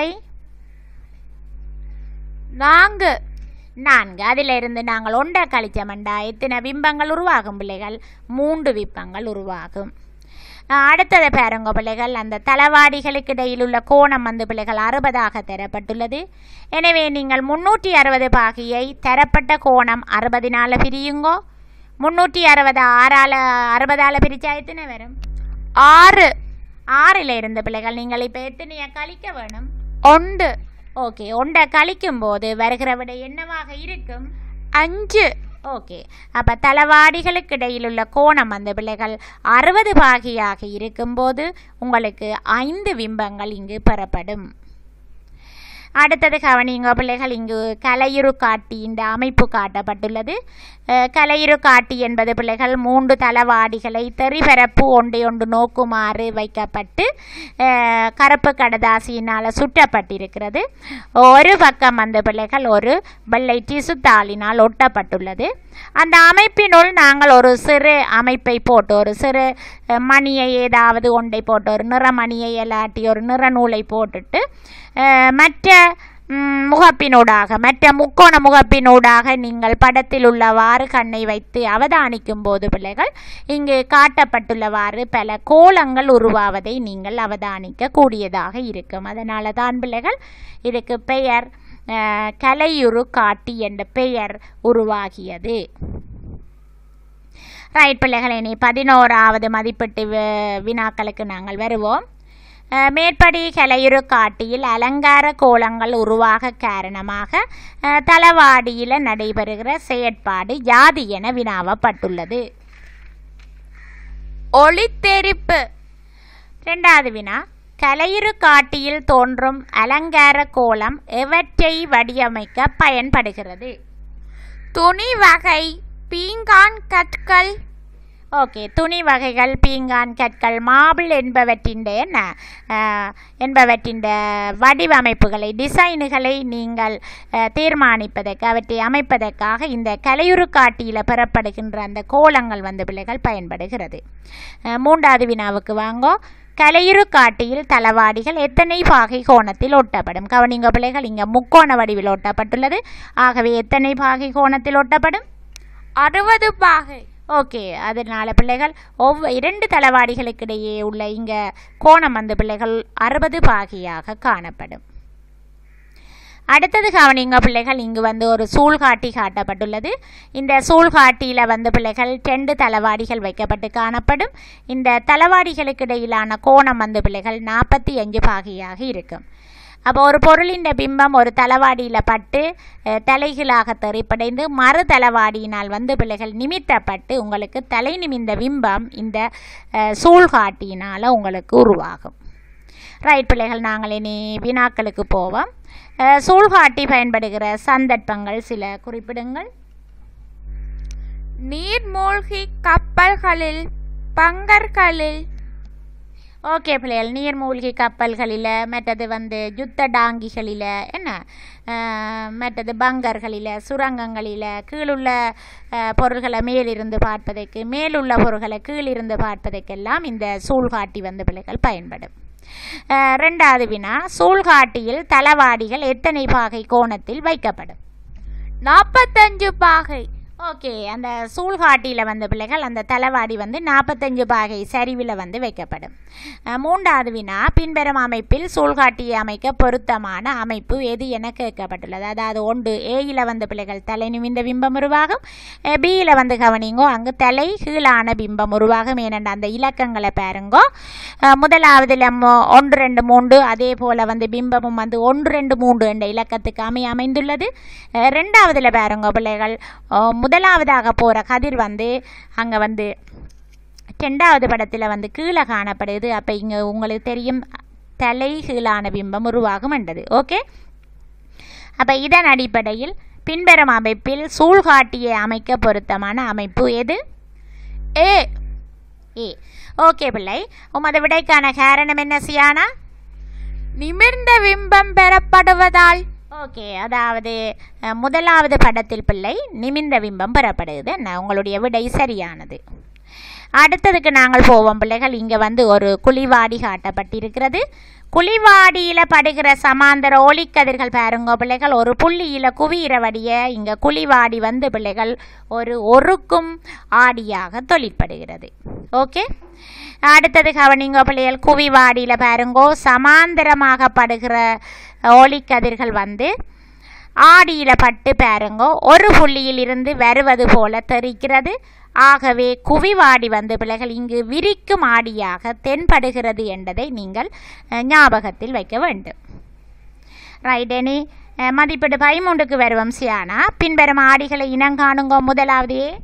நான்கு நான்கு அதிலிருந்து நாங்கள் ஒன்றை கழிச்சமண்டா எத்தனை பிம்பங்கள் உருவாகும் பிள்ளைகள் மூன்று பிம்பங்கள் உருவாகும் அஹ் அடுத்தது பாருங்க பிள்ளைகள் அந்த தளவாடிகளுக்கு இடையில் உள்ள கோணம் வந்து பிள்ளைகள் அறுபதாக தரப்பட்டுள்ளது எனவே நீங்கள் முன்னூற்றி அறுபது பாகியை தரப்பட்ட கோணம் அறுபதினால பிரியுங்கோ முன்னூற்றி அறுபது ஆறால் அறுபதால் பிரிச்சா எத்தனை வரும் ஆறு ஆறில் இருந்த பிள்ளைகள் நீங்கள் இப்போ எத்தனையை கழிக்க வேணும் ஒன்று ஓகே ஒன்றை கழிக்கும் போது வருகிற விடை என்னவாக இருக்கும் அஞ்சு ஓகே அப்போ தளவாடிகளுக்கு இடையில் உள்ள கோணம் அந்த பிள்ளைகள் அறுபது பாகியாக இருக்கும்போது உங்களுக்கு ஐந்து பிம்பங்கள் இங்கு பெறப்படும் அடுத்தது கவனிங்க பிள்ளைகள் இங்கு கலையுறு காட்டி இந்த அமைப்பு காட்டப்பட்டுள்ளது அஹ், கலையுறு காட்டி என்பது பிள்ளைகள் மூன்று தளவாடிகளை தெரிபரப்பு ஒன்றை ஒன்று நோக்குமாறு வைக்கப்பட்டு அஹ், கருப்பு கடதாசியினால் சுற்றப்பட்டிருக்கிறது ஒரு பக்கம் அந்த பிள்ளைகள் ஒரு வெள்ளை டிசு தாளினால் ஒட்டப்பட்டுள்ளது அந்த அமைப்பினுள் நாங்கள் ஒரு சிறு அமைப்பை போட்டு ஒரு சிறு அஹ், மணியை ஏதாவது ஒன்றை போட்டு ஒரு நிறமணியை இல்லாட்டி ஒரு நிறநூலை போட்டுட்டு அஹ், மற்ற ம், முகப்பினூடாக மற்ற முக்கோண முகப்பினூடாக நீங்கள் படத்தில் உள்ளவாறு கண்ணை வைத்து அவதானிக்கும் போது பிள்ளைகள் இங்கு காட்டப்பட்டுள்ளவாறு பல கோலங்கள் உருவாவதை நீங்கள் அவதானிக்க கூடியதாக இருக்கும் அதனால தான் பிள்ளைகள் இதுக்கு பெயர் அஹ், கலையுரு காட்டி என்ற பெயர் உருவாகியது ரைட் பிள்ளைகளை இனி பதினோராவது மதிப்பீட்டு வி- வினாக்களுக்கு நாங்கள் வருவோம் அஹ், மேற்படி கலையுறு காட்டியில் அலங்கார கோலங்கள் உருவாக காரணமாக அஹ், தளவாடியில் நடைபெறுகிற செயற்பாடு யாது என வினாவப்பட்டுள்ளது ஒளித்தெரிப்பு இரண்டாவது வினா கலையுறு காட்டியில் தோன்றும் அலங்கார கோலம் எவற்றை வடிவமைக்க பயன்படுகிறது துணி வகை பீங்கான் கற்கள் ஓகே துணி வகைகள் பீங்கான் கற்கள் மாபிள் என்பவற்றின் என்ன அஹ், என்பவற்றின் வடிவமைப்புகளை டிசைனுகளை நீங்கள் அஹ், தீர்மானிப்பதற்கு அவற்றை அமைப்பதற்காக இந்த கலையுறு காட்டியில் பெறப்படுகின்ற அந்த கோலங்கள் வந்து பிள்ளைகள் பயன்படுகிறது அஹ், மூன்றாவது வினாவுக்கு வாங்கோ கலையுறு காட்டியில் தளவாடிகள் எத்தனை பாகை கோணத்தில் ஒட்டப்படும் கவனிங்க பிள்ளைகள் இங்கே முக்கோண வடிவில் ஒட்டப்பட்டுள்ளது ஆகவே எத்தனை பாகை கோணத்தில் ஒட்டப்படும் அறுபது பாகை ஓகே அதனால பிள்ளைகள் ஒவ்வொரு இரண்டு தளவாடிகளுக்கு இடையே உள்ள இங்கே கோணம் வந்து பிள்ளைகள் அறுபது பாகியாக காணப்படும் அடுத்தது கவனிங்க பிள்ளைகள் இங்கு வந்து ஒரு சூழ்காட்டி காட்டப்பட்டுள்ளது இந்த சூழ்காட்டியில் வந்து பிள்ளைகள் ரெண்டு தளவாடிகள் வைக்கப்பட்டு காணப்படும் இந்த தளவாடிகளுக்கு இடையிலான கோணம் வந்து பிள்ளைகள் நாற்பத்தி அஞ்சு பாகியாக இருக்கும் அப்போ ஒரு பொருளின் பிம்பம் ஒரு தளவாடியில் பட்டு அஹ், தலைகீழாக தெரிப்படைந்து மறு தளவாடியினால் வந்து பிள்ளைகள் நிமித்தப்பட்டு உங்களுக்கு தலை நிமிந்த பிம்பம் இந்த அஹ், சூழ்காட்டியினால் உங்களுக்கு உருவாகும் ரைட் பிள்ளைகள் நாங்கள் இனி வினாக்களுக்கு போவோம் அஹ், சூழ்காட்டி பயன்படுகிற சந்தர்ப்பங்கள் சில குறிப்பிடுங்கள் நீர்மூழ்கி கப்பல்களில் பங்கர்களில் ஓகே பிள்ளைகள் நீர்மூழ்கி கப்பல்களில் மற்றது வந்து யுத்த டாங்கிகளில் என்ன அஹ், மற்றது பங்கர்களில் சுரங்கங்களில் கீழுள்ள அஹ், பொருள்களை மேலிருந்து பார்ப்பதற்கு மேலுள்ள பொருள்களை கீழிருந்து பார்ப்பதற்கெல்லாம் இந்த சூழ்காட்டி வந்து பிள்ளைகள் பயன்படும் அஹ், ரெண்டாவது வினா சூழ்காட்டியில் தளவாடிகள் எத்தனை பாகை கோணத்தில் வைக்கப்படும் நாற்பத்தஞ்சு பாகை ஓகே அந்த சூழ்காட்டியில் வந்த பிள்ளைகள் அந்த தளவாடி வந்து நாற்பத்தஞ்சு பாகை சரிவில் வந்து வைக்கப்படும் அஹ், மூன்றாவது வினா பின்வரும் அமைப்பில் சூழ்காட்டியை அமைக்க பொருத்தமான அமைப்பு எது என கேட்கப்பட்டுள்ளது அதாவது ஒன்று ஏயில் வந்த பிள்ளைகள் தலை நிமிந்த பிம்பம் உருவாகும் பியில் வந்து கவனிங்கோ அங்கு தலை கீழான பிம்பம் உருவாகும் ஏனென்ற அந்த இலக்கங்களை பாருங்கோ அஹ், முதலாவதுல மொ- ஒன்று ரெண்டு மூன்று அதே போல் வந்து பிம்பமும் வந்து ஒன்று ரெண்டு மூன்று என்ற இலக்கத்துக்கு அமைய அமைந்துள்ளது அஹ், ரெண்டாவதுல பாருங்க பிள்ளைகள் அஹ், முதலாவதாக போகிற கதிர் வந்து அங்கே வந்து ரெண்டாவது படத்தில் வந்து கீழே காணப்படுது அப்போ இங்கே உங்களுக்கு தெரியும் தலை கீழான பிம்பம் உருவாகும் என்றது ஓகே அப்போ இதன் அடிப்படையில் பின்வரும் அமைப்பில் சூழ்காட்டியை அமைக்க பொருத்தமான அமைப்பு எது ஏ ஏ ஓகே பிள்ளை உமது விடைக்கான காரணம் என்ன சியானா நிமிர்ந்த பிம்பம் பெறப்படுவதால் ஓகே அதாவது அஹ், முதலாவது படத்தில் பிள்ளை நிமிந்த பிம்பம் பெறப்படுது என்ன உங்களுடைய விடை சரியானது அடுத்ததுக்கு நாங்கள் போவோம் பிள்ளைகள் இங்கே வந்து ஒரு குழிவாடி காட்டப்பட்டிருக்கிறது குழிவாடியில் படுகிற சமாந்தர ஒளிக்கதிர்கள் பாருங்க பிள்ளைகள் ஒரு புள்ளியில் குவியிறவடிய இங்கே குழிவாடி வந்து பிள்ளைகள் ஒரு ஒருக்கும் ஆடியாக தொழிற்படுகிறது ஓகே அடுத்தது கவனிங்க பிள்ளைகள் குவிவாடியில் பாருங்கோ சமாந்தரமாக படுகிற ஒளிக்கதிர்கள் வந்து ஆடியில் பட்டு பாருங்கோ ஒரு புள்ளியில் இருந்து வருவது போல தெரிக்கிறது ஆகவே குவிவாடி வந்து பிள்ளைகள் இங்கு விரிக்கும் ஆடியாக தென்படுகிறது என்பதை நீங்கள் அஹ், ஞாபகத்தில் வைக்க வேண்டும் ரைட் எனி அஹ், மதிப்பீடு பதிமூன்றுக்கு வருவோம் சியானா பின்வரும் ஆடிகளை இனங்காணுங்கோ முதலாவது ஏ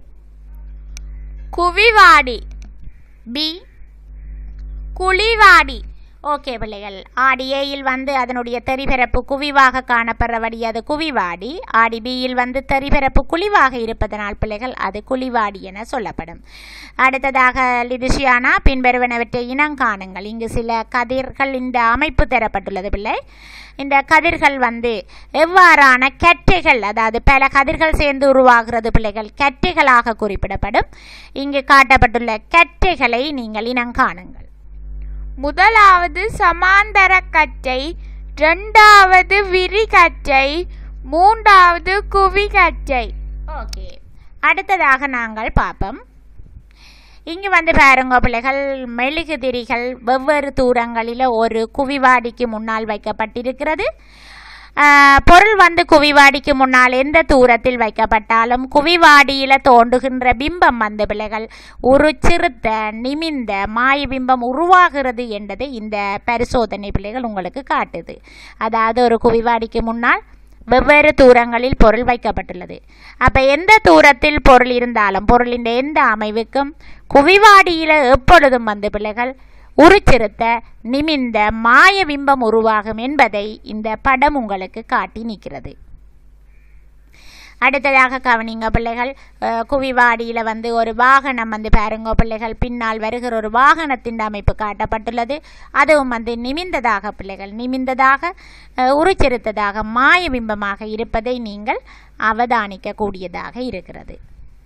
குவிவாடி பி குழிவாடி ஓகே பிள்ளைகள் ஆடி ஏயில் வந்து அதனுடைய தெரிபரப்பு குவிவாக காணப்படுறபடி அது குவிவாடி ஆடி பியில் வந்து தெரிபரப்பு குழிவாக இருப்பதனால் பிள்ளைகள் அது குழிவாடி என சொல்லப்படும் அடுத்ததாக லிதுஷியானா பின்வருவனவற்றை இனம் காணுங்கள் இங்கு சில கதிர்கள் இந்த அமைப்பு தரப்பட்டுள்ளது பிள்ளை இந்த கதிர்கள் வந்து எவ்வாறான கற்றைகள் அதாவது பல கதிர்கள் சேர்ந்து உருவாகிறது பிள்ளைகள் கற்றைகளாக குறிப்பிடப்படும் இங்கு காட்டப்பட்டுள்ள கற்றைகளை நீங்கள் இனம் காணுங்கள் முதலாவது சமாந்தர கற்றை இரண்டாவது விரிகற்றை மூன்றாவது குவிகற்றை ஓகே அடுத்ததாக நாங்கள் பார்ப்போம் இங்கு வந்து பாருங்க பிள்ளைகள் மெழுகு திரிகள் வெவ்வேறு தூரங்களில் ஒரு குவிவாடிக்கு முன்னால் வைக்கப்பட்டிருக்கிறது ஆஹ், பொருள் வந்து குவிவாடிக்கு முன்னால் எந்த தூரத்தில் வைக்கப்பட்டாலும் குவிவாடியில் தோன்றுகின்ற பிம்பம் வந்து பிள்ளைகள் ஒரு சிறுத்த நிமிந்த மாய பிம்பம் உருவாகிறது என்பதை இந்த பரிசோதனை பிள்ளைகள் உங்களுக்கு காட்டுது அதாவது ஒரு குவிவாடிக்கு முன்னால் வெவ்வேறு தூரங்களில் பொருள் வைக்கப்பட்டுள்ளது அப்போ எந்த தூரத்தில் பொருள் இருந்தாலும் பொருளின் எந்த அமைவுக்கும் குவிவாடியில் எப்பொழுதும் வந்து பிள்ளைகள் உருச்சிறுத்த நிமிந்த மாய பிம்பம் உருவாகும் என்பதை இந்த படம் உங்களுக்கு காட்டி நிற்கிறது அடுத்ததாக கவனிங்க பிள்ளைகள் அஹ், குவிவாடியில் வந்து ஒரு வாகனம் வந்து பாருங்க பிள்ளைகள் பின்னால் வருகிற ஒரு வாகனத்தின் அமைப்பு காட்டப்பட்டுள்ளது அதுவும் வந்து நிமிந்ததாக பிள்ளைகள் நிமிந்ததாக அஹ், உருச்சிறுத்ததாக மாய பிம்பமாக இருப்பதை நீங்கள் அவதானிக்க கூடியதாக இருக்கிறது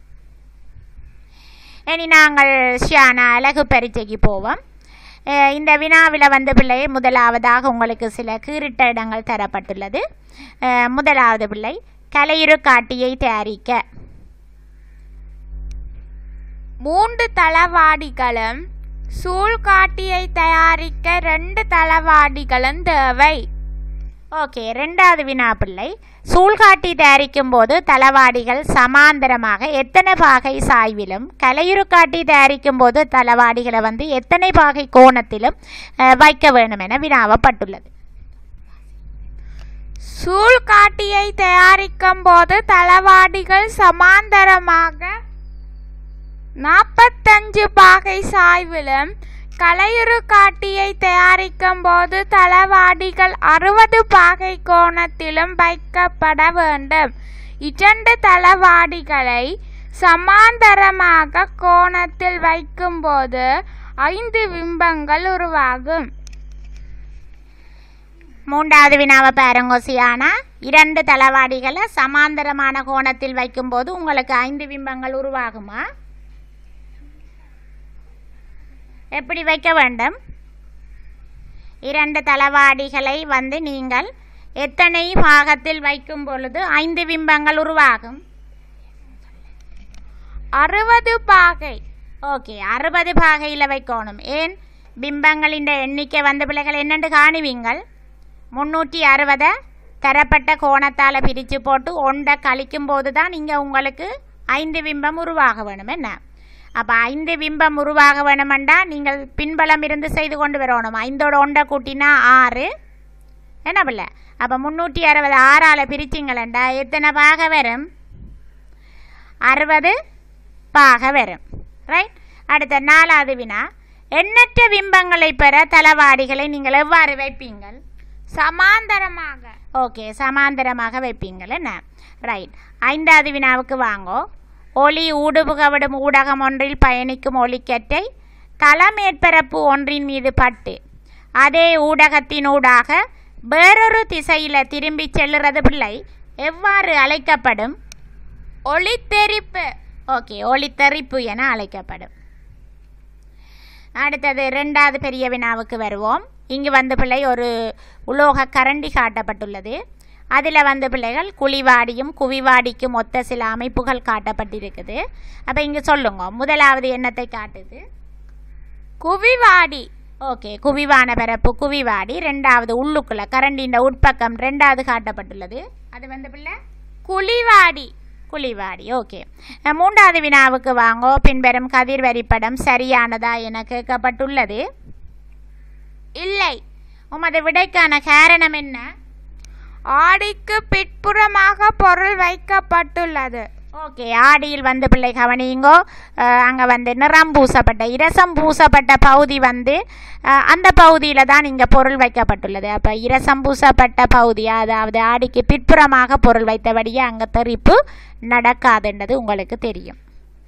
இனி நாங்கள் ஷியானா அழகு பரீட்சைக்கு போவோம் அஹ் இந்த வினாவில் வந்து பிள்ளை முதலாவதாக உங்களுக்கு சில கீறிட்ட இடங்கள் தரப்பட்டுள்ளது அஹ் முதலாவது பிள்ளை கலையுறு காட்டியை தயாரிக்க மூன்று தளவாடிகளும் சூழ்காட்டியை தயாரிக்க ரெண்டு தளவாடிகளும் தேவை ஓகே ரெண்டாவது வினா பிள்ளை சூழ்காட்டி தயாரிக்கும் போது தளவாடிகள் சமாந்தரமாக எத்தனை பாகை சாய்விலும் கலையுறு காட்டி தயாரிக்கும் போது தளவாடிகளை வந்து எத்தனை பாகை கோணத்திலும் அஹ், வைக்க வேண்டும் என வினாவப்பட்டுள்ளது சூழ்காட்டியை தயாரிக்கும் போது தளவாடிகள் சமாந்தரமாக நாற்பத்தஞ்சு பாகை சாய்விலும் கலையுறு காட்டியை தயாரிக்கும் போது தளவாடிகள் அறுபது பாகை கோணத்திலும் வைக்கப்பட வேண்டும் இரண்டு தளவாடிகளை சமாந்தரமாக கோணத்தில் வைக்கும்போது ஐந்து பிம்பங்கள் உருவாகும் மூன்றாவது வினாவை பாருங்க சியானா இரண்டு தளவாடிகளை சமாந்தரமான கோணத்தில் வைக்கும்போது உங்களுக்கு ஐந்து பிம்பங்கள் உருவாகுமா எப்படி வைக்க வேண்டும் இரண்டு தளவாடிகளை வந்து நீங்கள் எத்தனை பாகத்தில் வைக்கும் பொழுது ஐந்து பிம்பங்கள் உருவாகும் அறுபது பாகை ஓகே அறுபது பாகையில் வைக்கணும் ஏன் பிம்பங்களின் எண்ணிக்கை வந்த பிள்ளைகள் என்னென்று காணுவீங்கள் முந்நூற்றி அறுபதை தரப்பட்ட கோணத்தால் பிரித்து போட்டு ஒன்றை கழிக்கும் போது தான் இங்கே உங்களுக்கு ஐந்து பிம்பம் உருவாக வேணும் என்ன அப்போ ஐந்து பிம்பம் உருவாக வேணுமெண்டா நீங்கள் பின்பலம் இருந்து செய்து கொண்டு வரணும் ஐந்தோட ஒன்றை கூட்டினா ஆறு என்ன பிள்ளை அப்போ முந்நூற்றி அறுபது ஆறால் பிரிச்சிங்களேண்டா எத்தனை பாக வரும் அறுபது பாக வரும் ரைட் அடுத்த நாலாவது வினா எண்ணற்ற பிம்பங்களை பெற தளவாடிகளை நீங்கள் எவ்வாறு வைப்பீங்கள் சமாந்தரமாக ஓகே சமாந்தரமாக வைப்பீங்கள் என்ன ரைட் ஐந்தாவது வினாவுக்கு வாங்கோ ஒளி ஊடுபுகவிடும் ஊடகம் ஒன்றில் பயணிக்கும் ஒளிக்கற்றை தளமேற்பரப்பு ஒன்றின் மீது பட்டு அதே ஊடகத்தினூடாக வேறொரு திசையில் திரும்பி செல்லுறது பிள்ளை எவ்வாறு அழைக்கப்படும் ஒளித்தெரிப்பு ஓகே ஒளித்தெறிப்பு என அழைக்கப்படும் அடுத்தது ரெண்டாவது பெரிய வினாவுக்கு வருவோம் இங்கு வந்து பிள்ளை ஒரு உலோக கரண்டி காட்டப்பட்டுள்ளது அதில் வந்து பிள்ளைகள் குழிவாடியும் குவிவாடிக்கும் ஒத்த சில அமைப்புகள் காட்டப்பட்டிருக்குது அப்போ இங்கே சொல்லுங்க முதலாவது எண்ணத்தை காட்டுது குவிவாடி ஓகே குவிவான பரப்பு குவிவாடி ரெண்டாவது உள்ளுக்குள்ள கரண்டின் உட்பக்கம் ரெண்டாவது காட்டப்பட்டுள்ளது அது வந்து பிள்ளை குழிவாடி குழிவாடி ஓகே அஹ், மூன்றாவது வினாவுக்கு வாங்கோ பின்வரும் கதிர் வரிப்படம் சரியானதா என கேட்கப்பட்டுள்ளது இல்லை உமது விடைக்கான காரணம் என்ன ஆடிக்கு பிற்புறமாக பொருள் வைக்கப்பட்டுள்ளது ஓகே ஆடியில் வந்து பிள்ளை கவனிங்கோ அங்கே வந்து நிறம் பூசப்பட்ட இரசம் பூசப்பட்ட பகுதி வந்து அஹ், அந்த பகுதியில் தான் இங்கே பொருள் வைக்கப்பட்டுள்ளது அப்போ இரசம் பூசப்பட்ட பகுதி அதாவது ஆடிக்கு பிற்புறமாக பொருள் வைத்தபடியே அங்கே தெரிப்பு நடக்காதுன்றது உங்களுக்கு தெரியும்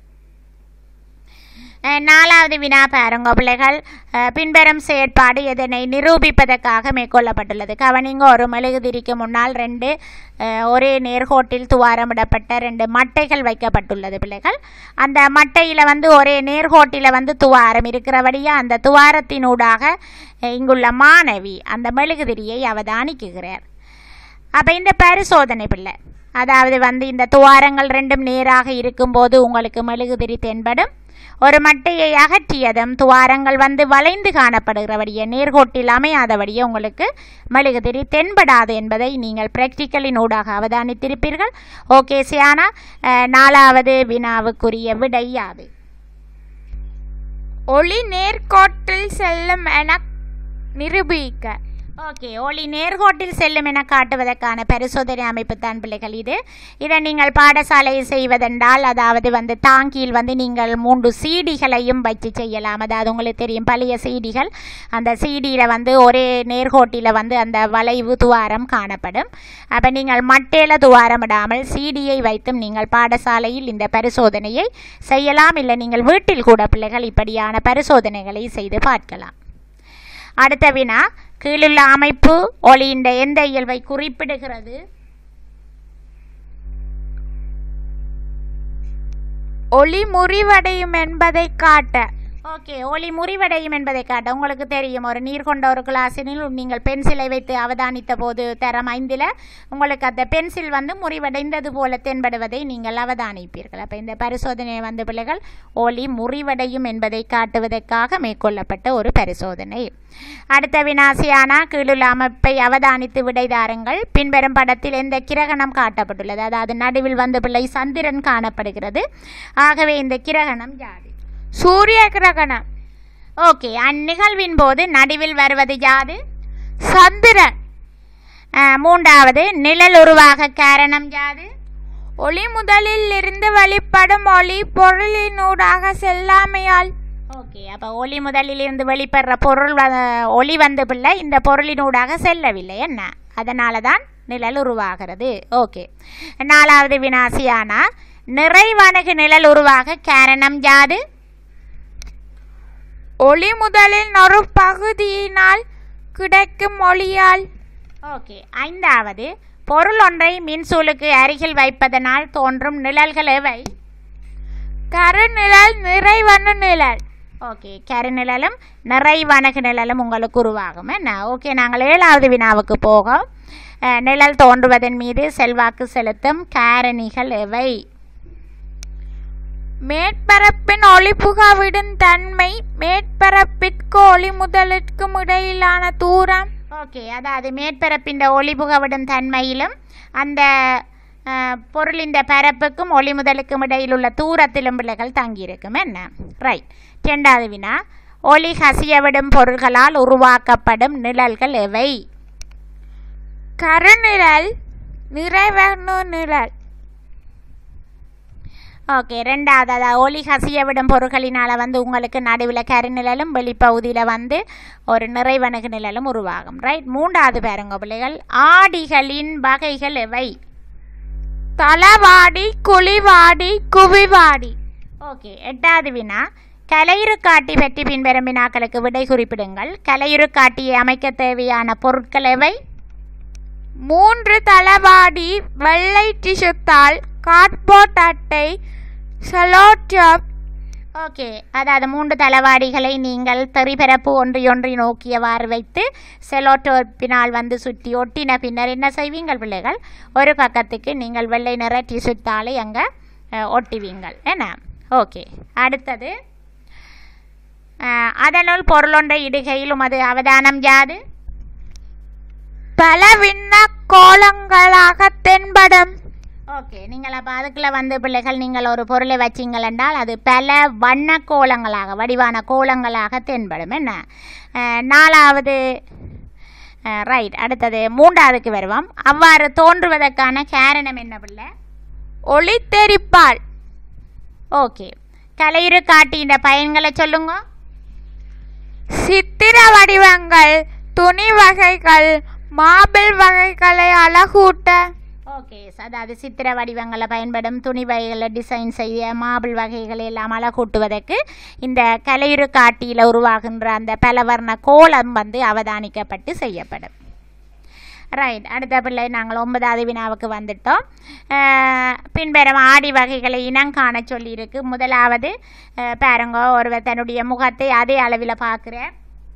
அஹ், நாலாவது வினா பாருங்க பிள்ளைகள் அஹ், பின்வரும் செயற்பாடு இதனை நிரூபிப்பதற்காக மேற்கொள்ளப்பட்டுள்ளது கவனிங்க ஒரு மெழுகுதிரிக்கு முன்னால் ரெண்டு அஹ், ஒரே நேர்கோட்டில் துவாரமிடப்பட்ட ரெண்டு மட்டைகள் வைக்கப்பட்டுள்ளது பிள்ளைகள் அந்த மட்டையில் வந்து ஒரே நேர்கோட்டில் வந்து துவாரம் இருக்கிறபடியே அந்த துவாரத்தினூடாக அஹ், இங்குள்ள மாணவி அந்த மெழுகுதிரியை அவதானிக்குகிறார் அப்போ இந்த பரிசோதனை பிள்ளை அதாவது வந்து இந்த துவாரங்கள் ரெண்டும் நேராக இருக்கும்போது உங்களுக்கு மெழுகுதிரி தென்படும் ஒரு மட்டையை அகற்றியதும் துவாரங்கள் வந்து வளைந்து காணப்படுகிறபடியே நேர்கோட்டில் அமையாதபடியே உங்களுக்கு மெழுகுதிரி தென்படாது என்பதை நீங்கள் பிராக்டிக்கலின் ஊடாக அவதானித்திருப்பீர்கள் ஓகே சியானா அஹ், நாலாவது வினாவுக்குரிய விடை யாது ஒளி நேர்கோட்டில் செல்லும் என நிரூபிக்க ஓகே ஒளி நேர்கோட்டில் செல்லும் என காட்டுவதற்கான பரிசோதனை அமைப்பு தான் பிள்ளைகள் இது இதை நீங்கள் பாடசாலையில் செய்வதென்றால் அதாவது வந்து தாங்கியில் வந்து நீங்கள் மூன்று சீடிகளையும் வச்சு செய்யலாம் அதாவது உங்களுக்கு தெரியும் பழைய சீடிகள் அந்த சீடியில் வந்து ஒரே நேர்கோட்டில் வந்து அந்த வளைவு துவாரம் காணப்படும் அப்போ நீங்கள் மட்டையில் துவாரமிடாமல் சீடியை வைத்தும் நீங்கள் பாடசாலையில் இந்த பரிசோதனையை செய்யலாம் இல்லை நீங்கள் வீட்டில் கூட பிள்ளைகள் இப்படியான பரிசோதனைகளை செய்து பார்க்கலாம் அடுத்த வினா கீழுள்ள அமைப்பு ஒளியின் எந்த இயல்பை குறிப்பிடுகிறது ஒளி முறிவடையும் என்பதை காட்ட ஓகே ஒளி முறிவடையும் என்பதை காட்ட உங்களுக்கு தெரியும் ஒரு நீர் கொண்ட ஒரு கிளாஸினில் நீங்கள் பென்சிலை வைத்து அவதானித்த போது தரம் ஐந்தில் உங்களுக்கு அந்த பென்சில் வந்து முறிவடைந்தது போல தென்படுவதை நீங்கள் அவதானிப்பீர்கள் அப்போ இந்த பரிசோதனை வந்து பிள்ளைகள் ஒளி முறிவடையும் என்பதை காட்டுவதற்காக மேற்கொள்ளப்பட்ட ஒரு பரிசோதனை அடுத்த வினாசியானா கீழுள்ள அமைப்பை அவதானித்து விடைதாருங்கள் பின்வரும் படத்தில் எந்த கிரகணம் காட்டப்பட்டுள்ளது அதாவது நடுவில் வந்து பிள்ளை சந்திரன் காணப்படுகிறது ஆகவே இந்த கிரகணம் யாது சூரிய கிரகணம் ஓகே அந்நிகழ்வின் போது நடுவில் வருவது யாது சந்திரன் அஹ், மூன்றாவது நிழல் உருவாக காரணம் யாது ஒளி முதலில் இருந்து வெளிப்படும் ஒளி பொருளினூடாக செல்லாமையால் ஓகே அப்போ ஒளி முதலில் இருந்து வெளிப்படுற பொருள் வ- ஒளி வந்து பிள்ளை இந்த பொருளினூடாக செல்லவில்லை என்ன அதனால தான் நிழல் உருவாகிறது ஓகே நாலாவது வினாசியானா நிறைவனகு நிழல் உருவாக காரணம் யாது ஒளி முதலில் ஒரு பகுதியினால் கிடைக்கும் ஒளியால் ஓகே ஐந்தாவது பொருள் ஒன்றை மின்சூலுக்கு அருகில் வைப்பதனால் தோன்றும் நிழல்கள் எவை கருநிழல் நிறைவண்ண நிழல் ஓகே கருநிழலும் நிறைவனகு நிழலும் உங்களுக்கு உருவாகும் என்ன ஓகே நாங்கள் ஏழாவது வினாவுக்கு போகோம் அஹ், நிழல் தோன்றுவதன் மீது செல்வாக்கு செலுத்தும் காரணிகள் எவை மேற்பரப்பின் ஒளிபுகாவிடும் தன்மை மேற்பரப்பிற்கு ஒளி முதலிற்கும் இடையிலான தூரம் ஓகே அதாவது மேற்பரப்பின் ஒளிபுகவிடும் தன்மையிலும் அந்த அஹ், பொருளின் பரப்புக்கும் ஒளி முதலுக்கும் இடையில் உள்ள தூரத்திலும் பிள்ளைகள் தங்கியிருக்கும் என்ன ரைட் ரெண்டாவது வினா ஒளி கசியவிடும் பொருள்களால் உருவாக்கப்படும் நிழல்கள் எவை கருநிழல் நிறைவண்ண நிழல் ஓகே ரெண்டாவது அதாவது ஒளி கசிய விடும் பொருட்களினால் வந்து உங்களுக்கு நடுவில் கருநிழலும் வெளிப்பகுதியில் வந்து ஒரு நிறைவணுகு நிழலும் உருவாகும் ரைட் மூன்றாவது பாருங்க பிள்ளைகள் ஆடிகளின் வகைகள் எவை தளவாடி குழிவாடி குவிவாடி ஓகே எட்டாவது வினா கலையுறு காட்டி பற்றி பின்வரும் வினாக்களுக்கு விடை குறிப்பிடுங்கள் கலையுறு காட்டியை அமைக்க தேவையான பொருட்கள் எவை மூன்று தளவாடி வெள்ளை டிஷுத்தாள் கார்ட்போர்ட் அட்டை செலோடேப் ஓகே அதாவது மூன்று தளவாடிகளை நீங்கள் தெரிபரப்பு ஒன்றையொன்றை நோக்கியவாறு வைத்து செலோட்டோப்பினால் வந்து சுற்றி ஒட்டின பின்னர் என்ன செய்வீங்கள் பிள்ளைகள் ஒரு பக்கத்துக்கு நீங்கள் வெள்ளை நிற டிசுத்தாலை அங்கே ஒட்டுவீங்கள் என்ன ஓகே அடுத்தது அஹ், அதனுள் பொருளொன்றை இடுகையில் உமது அவதானம் யாது பல விண்ண கோலங்களாக தென்படும் ஓகே நீங்கள் அப்போ அதுக்குள்ள வந்து பிள்ளைகள் நீங்கள் ஒரு பொருளை வச்சிங்கள் என்றால் அது பல வண்ண கோலங்களாக வடிவான கோலங்களாக தென்படும் என்ன அஹ், நாலாவது ரைட் அடுத்தது மூன்றாவதுக்கு வருவோம் அவ்வாறு தோன்றுவதற்கான காரணம் என்ன பிள்ளை ஒளித்தெரிப்பால் ஓகே கலையுறு காட்டின பயன்களை சொல்லுங்க சித்திர வடிவங்கள் துணி வகைகள் மாபிள் வகைகளை அழகூட்ட ஓகே அதாவது சித்திர வடிவங்களில் பயன்படும் துணி வகைகளை டிசைன் செய்ய மாபிள் வகைகளை எல்லாம் அழகூட்டுவதற்கு இந்த கலையுறு காட்டியில் உருவாகின்ற அந்த பலவர்ண கோலம் வந்து அவதானிக்கப்பட்டு செய்யப்படும் ரைட் அடுத்த பிள்ளை நாங்கள் ஒன்பதாவது வினாவுக்கு வந்துட்டோம் அஹ், பின்வரும் ஆடி வகைகளை இனங்காண சொல்லியிருக்கு முதலாவது அஹ், பாருங்க ஒருவர் தன்னுடைய முகத்தை அதே அளவில் பார்க்குறேன்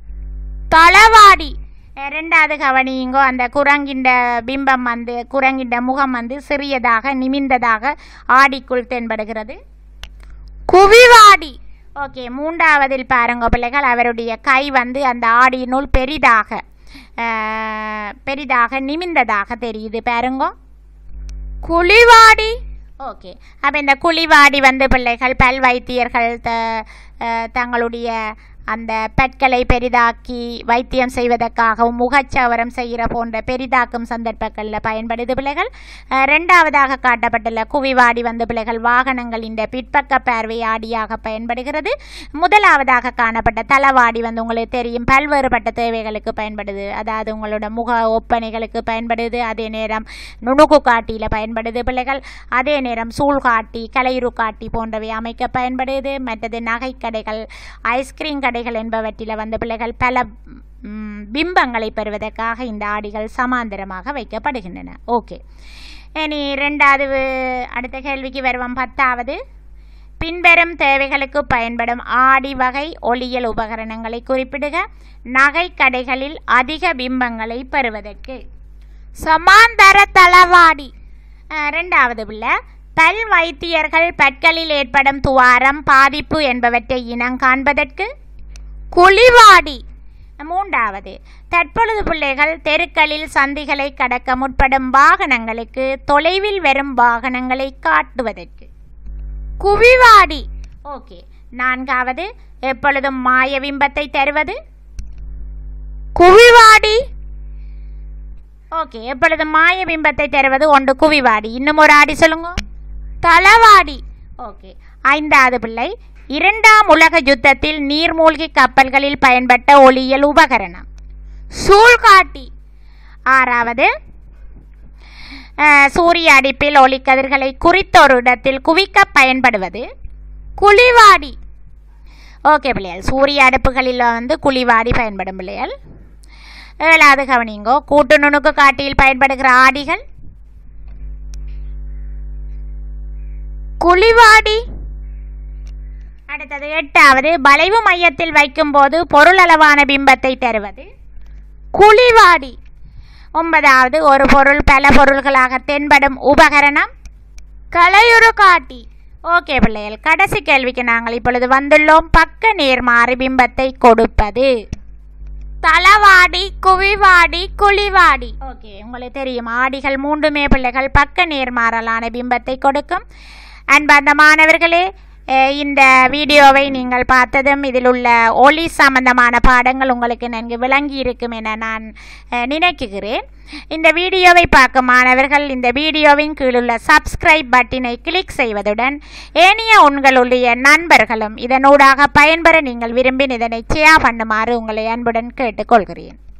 தளவாடி அஹ் ரெண்டாவது கவனியுங்கோ அந்த குரங்கின்ற பிம்பம் வந்து குரங்கின்ற முகம் வந்து சிறியதாக நிமிர்ந்ததாக ஆடிக்குள் தென்படுகிறது குவிவாடி ஓகே மூன்றாவதில் பாருங்க பிள்ளைகள் அவருடைய கை வந்து அந்த ஆடியினுள் பெரிதாக அஹ், பெரிதாக நிமிர்ந்ததாக தெரியுது பாருங்க குழிவாடி ஓகே அப்போ இந்த குழிவாடி வந்து பிள்ளைகள் பல் வைத்தியர்கள் த அஹ், தங்களுடைய அந்த பற்களை பெரிதாக்கி வைத்தியம் செய்வதற்காகவும் முகச்சவரம் செய்கிற போன்ற பெரிதாக்கும் சந்தர்ப்பங்களில் பயன்படுது பிள்ளைகள் அஹ், ரெண்டாவதாக காட்டப்பட்டுள்ள குவிவாடி வந்து பிள்ளைகள் வாகனங்களின் பிற்பக்க பார்வை ஆடியாக பயன்படுகிறது முதலாவதாக காணப்பட்ட தளவாடி வந்து உங்களுக்கு தெரியும் பல்வேறுபட்ட தேவைகளுக்கு பயன்படுது அதாவது உங்களோட முக ஒப்பனைகளுக்கு பயன்படுது அதே நேரம் நுணுகு காட்டியில் பயன்படுது பிள்ளைகள் அதே நேரம் சூழ் காட்டி கலையுறு காட்டி போன்றவை அமைக்க பயன்படுது மற்றது நகைக்கடைகள் ஐஸ்கிரீம் கடைகள் என்பவற்றில் வந்து பிள்ளைகள் பல ம், பிம்பங்களை பெறுவதற்காக இந்த ஆடிகள் சமாந்தரமாக வைக்கப்படுகின்றன ஓகே இனி ரெண்டாவது வு- அடுத்த கேள்விக்கு வருவோம் பத்தாவது பின்வரும் தேவைகளுக்கு பயன்படும் ஆடி வகை ஒளியியல் உபகரணங்களை குறிப்பிடுக நகை கடைகளில் அதிக பிம்பங்களை பெறுவதற்கு சமாந்தர தளவாடி அஹ், ரெண்டாவது பிள்ளை பல் வைத்தியர்கள் பற்களில் ஏற்படும் துவாரம் பாதிப்பு என்பவற்றை இனம் காண்பதற்கு குழிவாடி மூன்றாவது தற்பொழுது பிள்ளைகள் தெருக்களில் சந்திகளை கடக்க முற்படும் வாகனங்களுக்கு தொலைவில் வரும் வாகனங்களை காட்டுவதற்கு குவிவாடி ஓகே நான்காவது எப்பொழுதும் மாய பிம்பத்தை தருவது குவிவாடி ஓகே எப்பொழுதும் மாய பிம்பத்தை தருவது ஒன்று குவிவாடி இன்னும் ஒரு ஆடி சொல்லுங்க தளவாடி ஓகே ஐந்தாவது பிள்ளை இரண்டாம் உலக யுத்தத்தில் நீர்மூழ்கி கப்பல்களில் பயன்பட்ட ஒளியியல் உபகரணம் சூழ்காட்டி ஆறாவது அஹ், சூரிய அடிப்பில் ஒளிக்கதிர்களை குறித்த ஒரு இடத்தில் குவிக்க பயன்படுவது குழிவாடி ஓகே பிள்ளைகள் சூரிய அடுப்புகளில் வந்து குழிவாடி பயன்படும் பிள்ளைகள் ஏழாவது கவனிங்கோ கூட்டு நுணுக்கு காட்டியில் பயன்படுகிற ஆடிகள் குழிவாடி அடுத்தது எட்டாவது வளைவு மையத்தில் வைக்கும்போது பொருளளவான பிம்பத்தை தருவது குழிவாடி ஒன்பதாவது ஒரு பொருள் பல பொருள்களாக தென்படும் உபகரணம் கலையுறு காட்டி ஓகே பிள்ளைகள் கடைசி கேள்விக்கு நாங்கள் இப்பொழுது வந்துள்ளோம் பக்க நேர்மாறு பிம்பத்தை கொடுப்பது தளவாடி குவிவாடி குழிவாடி ஓகே உங்களுக்கு தெரியும் ஆடிகள் மூன்றுமே பிள்ளைகள் பக்க நேர்மாறலான பிம்பத்தை கொடுக்கும் அன்பார்ந்த மாணவர்களே அஹ், இந்த வீடியோவை நீங்கள் பார்த்ததும் இதில் உள்ள ஒளி சம்பந்தமான பாடங்கள் உங்களுக்கு நன்கு விளங்கி இருக்கும் என நான் அஹ், நினைக்குகிறேன் இந்த வீடியோவை பார்க்கும் மாணவர்கள் இந்த வீடியோவின் கீழுள்ள சப்ஸ்கிரைப் பட்டினை கிளிக் செய்வதுடன் ஏனைய உங்களுடைய நண்பர்களும் இதனூடாக பயன்பெற நீங்கள் விரும்பின் இதனை ஷேர் பண்ணுமாறு உங்களை அன்புடன் கேட்டுக்கொள்கிறேன்